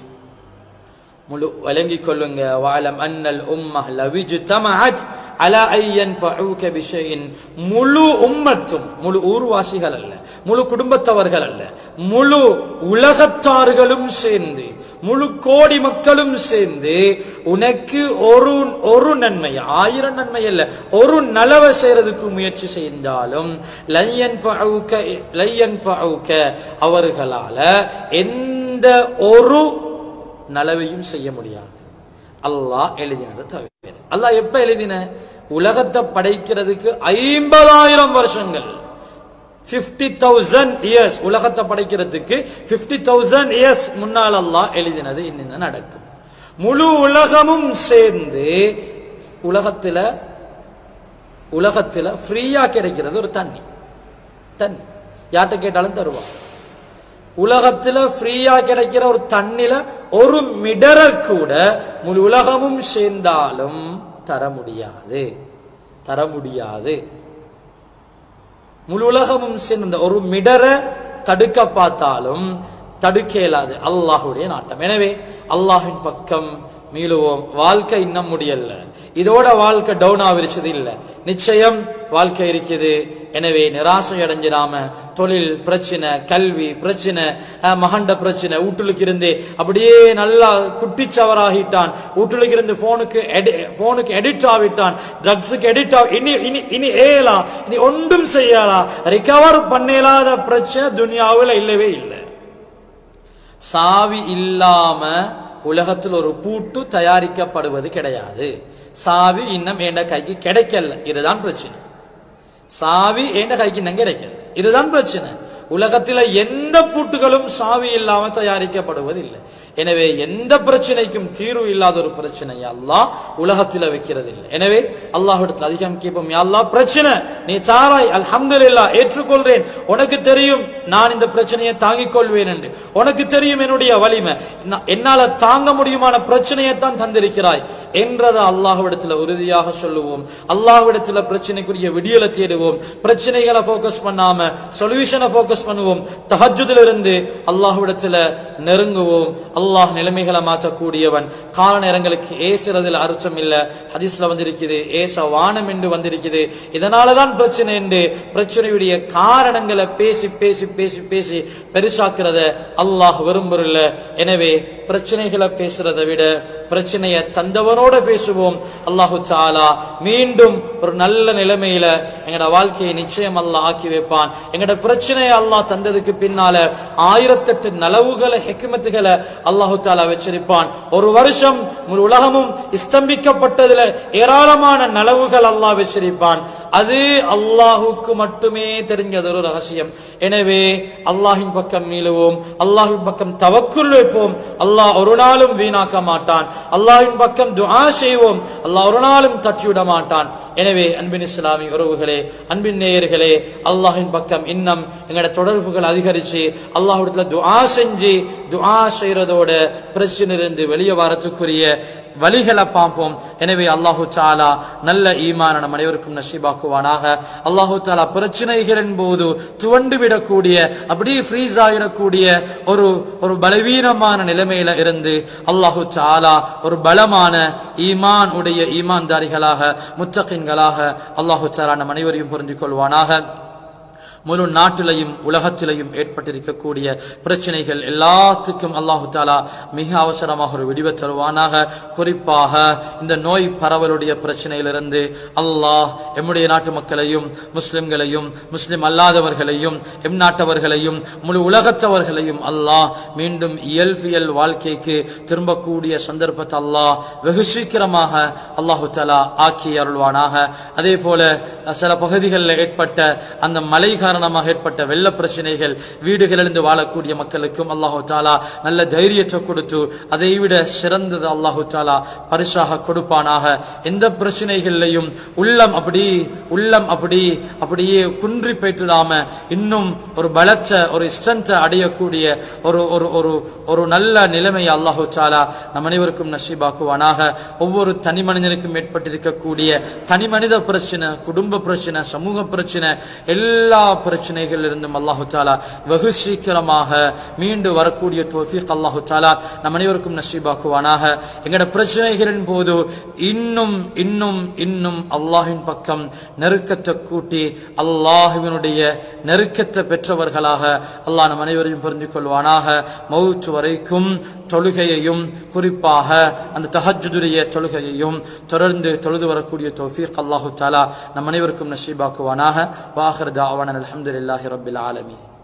முழு வழங்கிக் கொள்ளுங்க வாலம் அன்னல் உம்மஹ் லவிஜ்தமஅத் அலா ஐ யன்ஃபஊக பிஷைஇன் முழு உம்மத்தும் முழு ஊர்வாசிகள் அல்ல முழு குடும்பத்தவர்கள் அல்ல முழு உலகத்தார்களும் சேர்ந்து முழு கோடி மக்களும் சேர்ந்து உனக்கு ஒரு ஒரு நன்மை ஆயிரம் நன்மை அல்ல ஒரு நலவை செய்யறதுக்கு முயற்சி செய்தாலும் லையன் லையன் அவர்களால எந்த ஒரு நலவையும் செய்ய முடியாது அல்லாஹ் எழுதினது தவிர அல்லாஹ் எப்ப எழுதின உலகத்தை படைக்கிறதுக்கு ஐம்பதாயிரம் வருஷங்கள் 50000 தௌசண்ட் இயர்ஸ் உலகத்தை படைக்கிறதுக்கு 50000 தௌசண்ட் இயர்ஸ் முன்னால் அல்லாஹ் எழுதினது இன்னும் நடக்கும் முழு உலகமும் சேர்ந்து உலகத்துல உலகத்துல ஃப்ரீயா கிடைக்கிறது ஒரு தண்ணி தண்ணி யார்கிட்ட கேட்டாலும் தருவான் உலகத்துல ஃப்ரீயா கிடைக்கிற ஒரு தண்ணில ஒரு மிடர கூட முழு உலகமும் சேர்ந்தாலும் தர முடியாது தர முடியாது முழு உலகமும் சேர்ந்த ஒரு மிடர தடுக்க பார்த்தாலும் தடுக்க இயலாது அல்லாஹுடைய நாட்டம் எனவே அல்லாஹின் பக்கம் மீளுவோம் வாழ்க்கை இன்னும் முடியல இதோட வாழ்க்கை டவுன் ஆவிருச்சது இல்ல நிச்சயம் வாழ்க்கை இருக்குது எனவே நிராசை அடைஞ்சிடாம தொழில் பிரச்சனை கல்வி பிரச்சனை அஹ், மகண்ட பிரச்சனை வீட்டுலுக்கு இருந்து அப்படியே நல்லா குட்டிச்சவராகிட்டான் வீட்டுலுக்கு இருந்து போனுக்கு போனுக்கு எடிட் ஆகிட்டான் ட்ரக்ஸுக்கு எடிட் ஆகி இனி இனி இனி ஏலா இனி ஒன்றும் செய்யலா ரிகவர் பண்ணலாத பிரச்சனை துனியாவில் இல்லவே இல்லை சாவி இல்லாம உலகத்தில் ஒரு பூட்டு தயாரிக்கப்படுவது கிடையாது சாவி இன்னும் என் கைக்கு கிடைக்கல இதுதான் பிரச்சனை சாவி என் கைக்கு இன்னும் கிடைக்கல இதுதான் பிரச்சனை உலகத்தில் எந்த பூட்டுகளும் சாவி இல்லாம தயாரிக்கப்படுவதில்லை எனவே எந்த பிரச்சனைக்கும் தீர்வு இல்லாத ஒரு பிரச்சனை அல்லாஹ் உலகத்தில் வைக்கிறது இல்லை எனவே அல்லாஹ்விடத்தில் அதிகம் கேட்போம் யா அல்லாஹ் பிரச்சனை நீ சாராய் அல்ஹம்துலில்லாஹ் ஏற்றுக்கொள்றேன் உனக்கு தெரியும் நான் இந்த பிரச்சனையை தாங்கிக் கொள்வேன் என்று உனக்கு தெரியும் என்னுடைய வலிமை நான் என்னால தாங்க முடியுமான பிரச்சனையை தான் தந்திருக்கிறாய் என்றதை அல்லாஹ்விடத்தில் உறுதியாக சொல்லுவோம் அல்லாஹ்விடத்தில் பிரச்சனைக்குரிய விடியலை தேடுவோம் பிரச்சனைகளை ஃபோக்கஸ் பண்ணாம சொல்யூஷனை ஃபோக்கஸ் பண்ணுவோம் தஹஜுதில் இருந்து அல்லாஹ்விடத்தில் நெருங்குவோம் அல்லாஹ் நிலைமைகளை மாற்றக்கூடியவன் கால நேரங்களுக்கு ஏசுறதுல அர்த்தம் இல்ல ஹதீஸ்ல வந்திருக்குது ஏச வானம் என்று வந்திருக்குது இதனாலதான் பிரச்சனை என்று பிரச்சனையுடைய காரணங்களை பேசி பேசி பேசி பேசி பெருசாக்குறத அல்லாஹ் விரும்புறல எனவே பிரச்சனைகளை பேசுறதை விட பிரச்சனையை தந்தவனோட பேசுவோம் அல்லாஹு தாலா மீண்டும் ஒரு நல்ல நிலைமையில எங்கட வாழ்க்கையை நிச்சயம் அல்லாஹ் ஆக்கி வைப்பான் எங்கட பிரச்சனையை அல்லாஹ் தந்ததுக்கு பின்னால ஆயிரத்தெட்டு நலவுகளை ஹெக்மத்துகளை அல்லாஹு தாலா வச்சிருப்பான் ஒரு வருஷம் முழு உலகமும் ஸ்தம்பிக்கப்பட்டதுல ஏராளமான நலவுகள் அல்லாஹ் வச்சிருப்பான் அது அல்லாஹுக்கு மட்டுமே தெரிஞ்சது ஒரு ரகசியம் எனவே அல்லாஹின் பக்கம் மீளுவோம் அல்லாஹின் பக்கம் தவக்குள் வைப்போம் அல்லாஹ் ஒரு நாளும் வீணாக்க மாட்டான் அல்லாஹின் பக்கம் துஆ செய்வோம் அல்லாஹ் ஒரு நாளும் தட்டிவிட மாட்டான் எனவே அன்பின் இஸ்லாமி உறவுகளே அன்பின் நேயர்களே அல்லாஹின் பக்கம் இன்னும் எங்களோட தொடர்புகள் அதிகரிச்சு அல்லாஹ்விடத்துல துஆ செஞ்சு துஆ செய்யறதோட பிரச்சனையிலிருந்து வெளியே வரத்துக்குரிய வழிகளை பார்ப்போம் எனவே அல்லாஹு தாலா நல்ல ஈமான நம் அனைவருக்கும் நசீபாக்குவானாக அல்லாஹு தாலா பிரச்சனைகளின் போது துவண்டு விடக்கூடிய அப்படியே ஃப்ரீஸ் ஆகிடக்கூடிய ஒரு ஒரு பலவீனமான நிலைமையில இருந்து அல்லாஹு தாலா ஒரு பலமான ஈமான் உடைய ஈமான்தாரிகளாக முத்தகின்களாக அல்லாஹு தாலா நம் அனைவரையும் புரிந்து கொள்வானாக முழு நாட்டிலையும் உலகத்திலையும் ஏற்பட்டிருக்கக்கூடிய பிரச்சனைகள் எல்லாத்துக்கும் அல்லாஹு தாலா மிக அவசரமாக ஒரு விடிவை தருவானாக குறிப்பாக இந்த நோய் பரவலுடைய பிரச்சனையிலிருந்து அல்லாஹ் எம்முடைய நாட்டு மக்களையும் முஸ்லிம்களையும் முஸ்லிம் அல்லாதவர்களையும் எம் நாட்டவர்களையும் முழு உலகத்தவர்களையும் அல்லாஹ் மீண்டும் இயல்பியல் வாழ்க்கைக்கு திரும்பக்கூடிய சந்தர்ப்பத்தை அல்லாஹ் வெகு சீக்கிரமாக அல்லாஹு தாலா ஆக்கி அருள்வானாக அதே போல சில பகுதிகளில் ஏற்பட்ட அந்த மழை காரணமாக ஏற்பட்ட வெள்ள பிரச்சனைகள் வீடுகளிலிருந்து வாழக்கூடிய மக்களுக்கும் அல்லாஹு தாலா நல்ல தைரியத்தை கொடுத்து அதை விட சிறந்தது அல்லாஹு தாலா பரிசாக கொடுப்பானாக எந்த பிரச்சனைகள்லையும் உள்ளம் அப்படி உள்ளம் அப்படி அப்படியே குன்றி போயிட்டுடாம இன்னும் ஒரு பலத்த ஒரு ஸ்ட்ரென்த்தை அடையக்கூடிய ஒரு ஒரு ஒரு ஒரு நல்ல நிலைமையை அல்லாஹு தாலா நம் அனைவருக்கும் நசீபாக்குவானாக ஒவ்வொரு தனி மனிதனுக்கும் ஏற்பட்டிருக்கக்கூடிய தனி மனித பிரச்சனை குடும்ப பிரச்சனை சமூக பிரச்சனை எல்லா பிரச்சனைகள் இருந்தும் அல்லாஹு தாலா வெகு சீக்கிரமாக மீண்டு வரக்கூடிய தோஃபீக் அல்லாஹு தாலா நம் அனைவருக்கும் நசீபாக்குவானாக எங்கட பிரச்சனைகளின் போது இன்னும் இன்னும் இன்னும் அல்லாஹின் பக்கம் நெருக்கத்தை கூட்டி அல்லாஹுவினுடைய நெருக்கத்தை பெற்றவர்களாக அல்லாஹ் நம் அனைவரையும் புரிந்து கொள்வானாக மௌத்து வரைக்கும் தொழுகையையும் குறிப்பாக அந்த தஹஜுடைய தொழுகையையும் தொடர்ந்து தொழுது வரக்கூடிய தௌஃபீக் அல்லாஹு தாலா நம் அனைவருக்கும் நசீபாக்குவானாக வாஹர் தாவான அல்ஹம்துலில்லாஹி ரப்பில் ஆலமீன்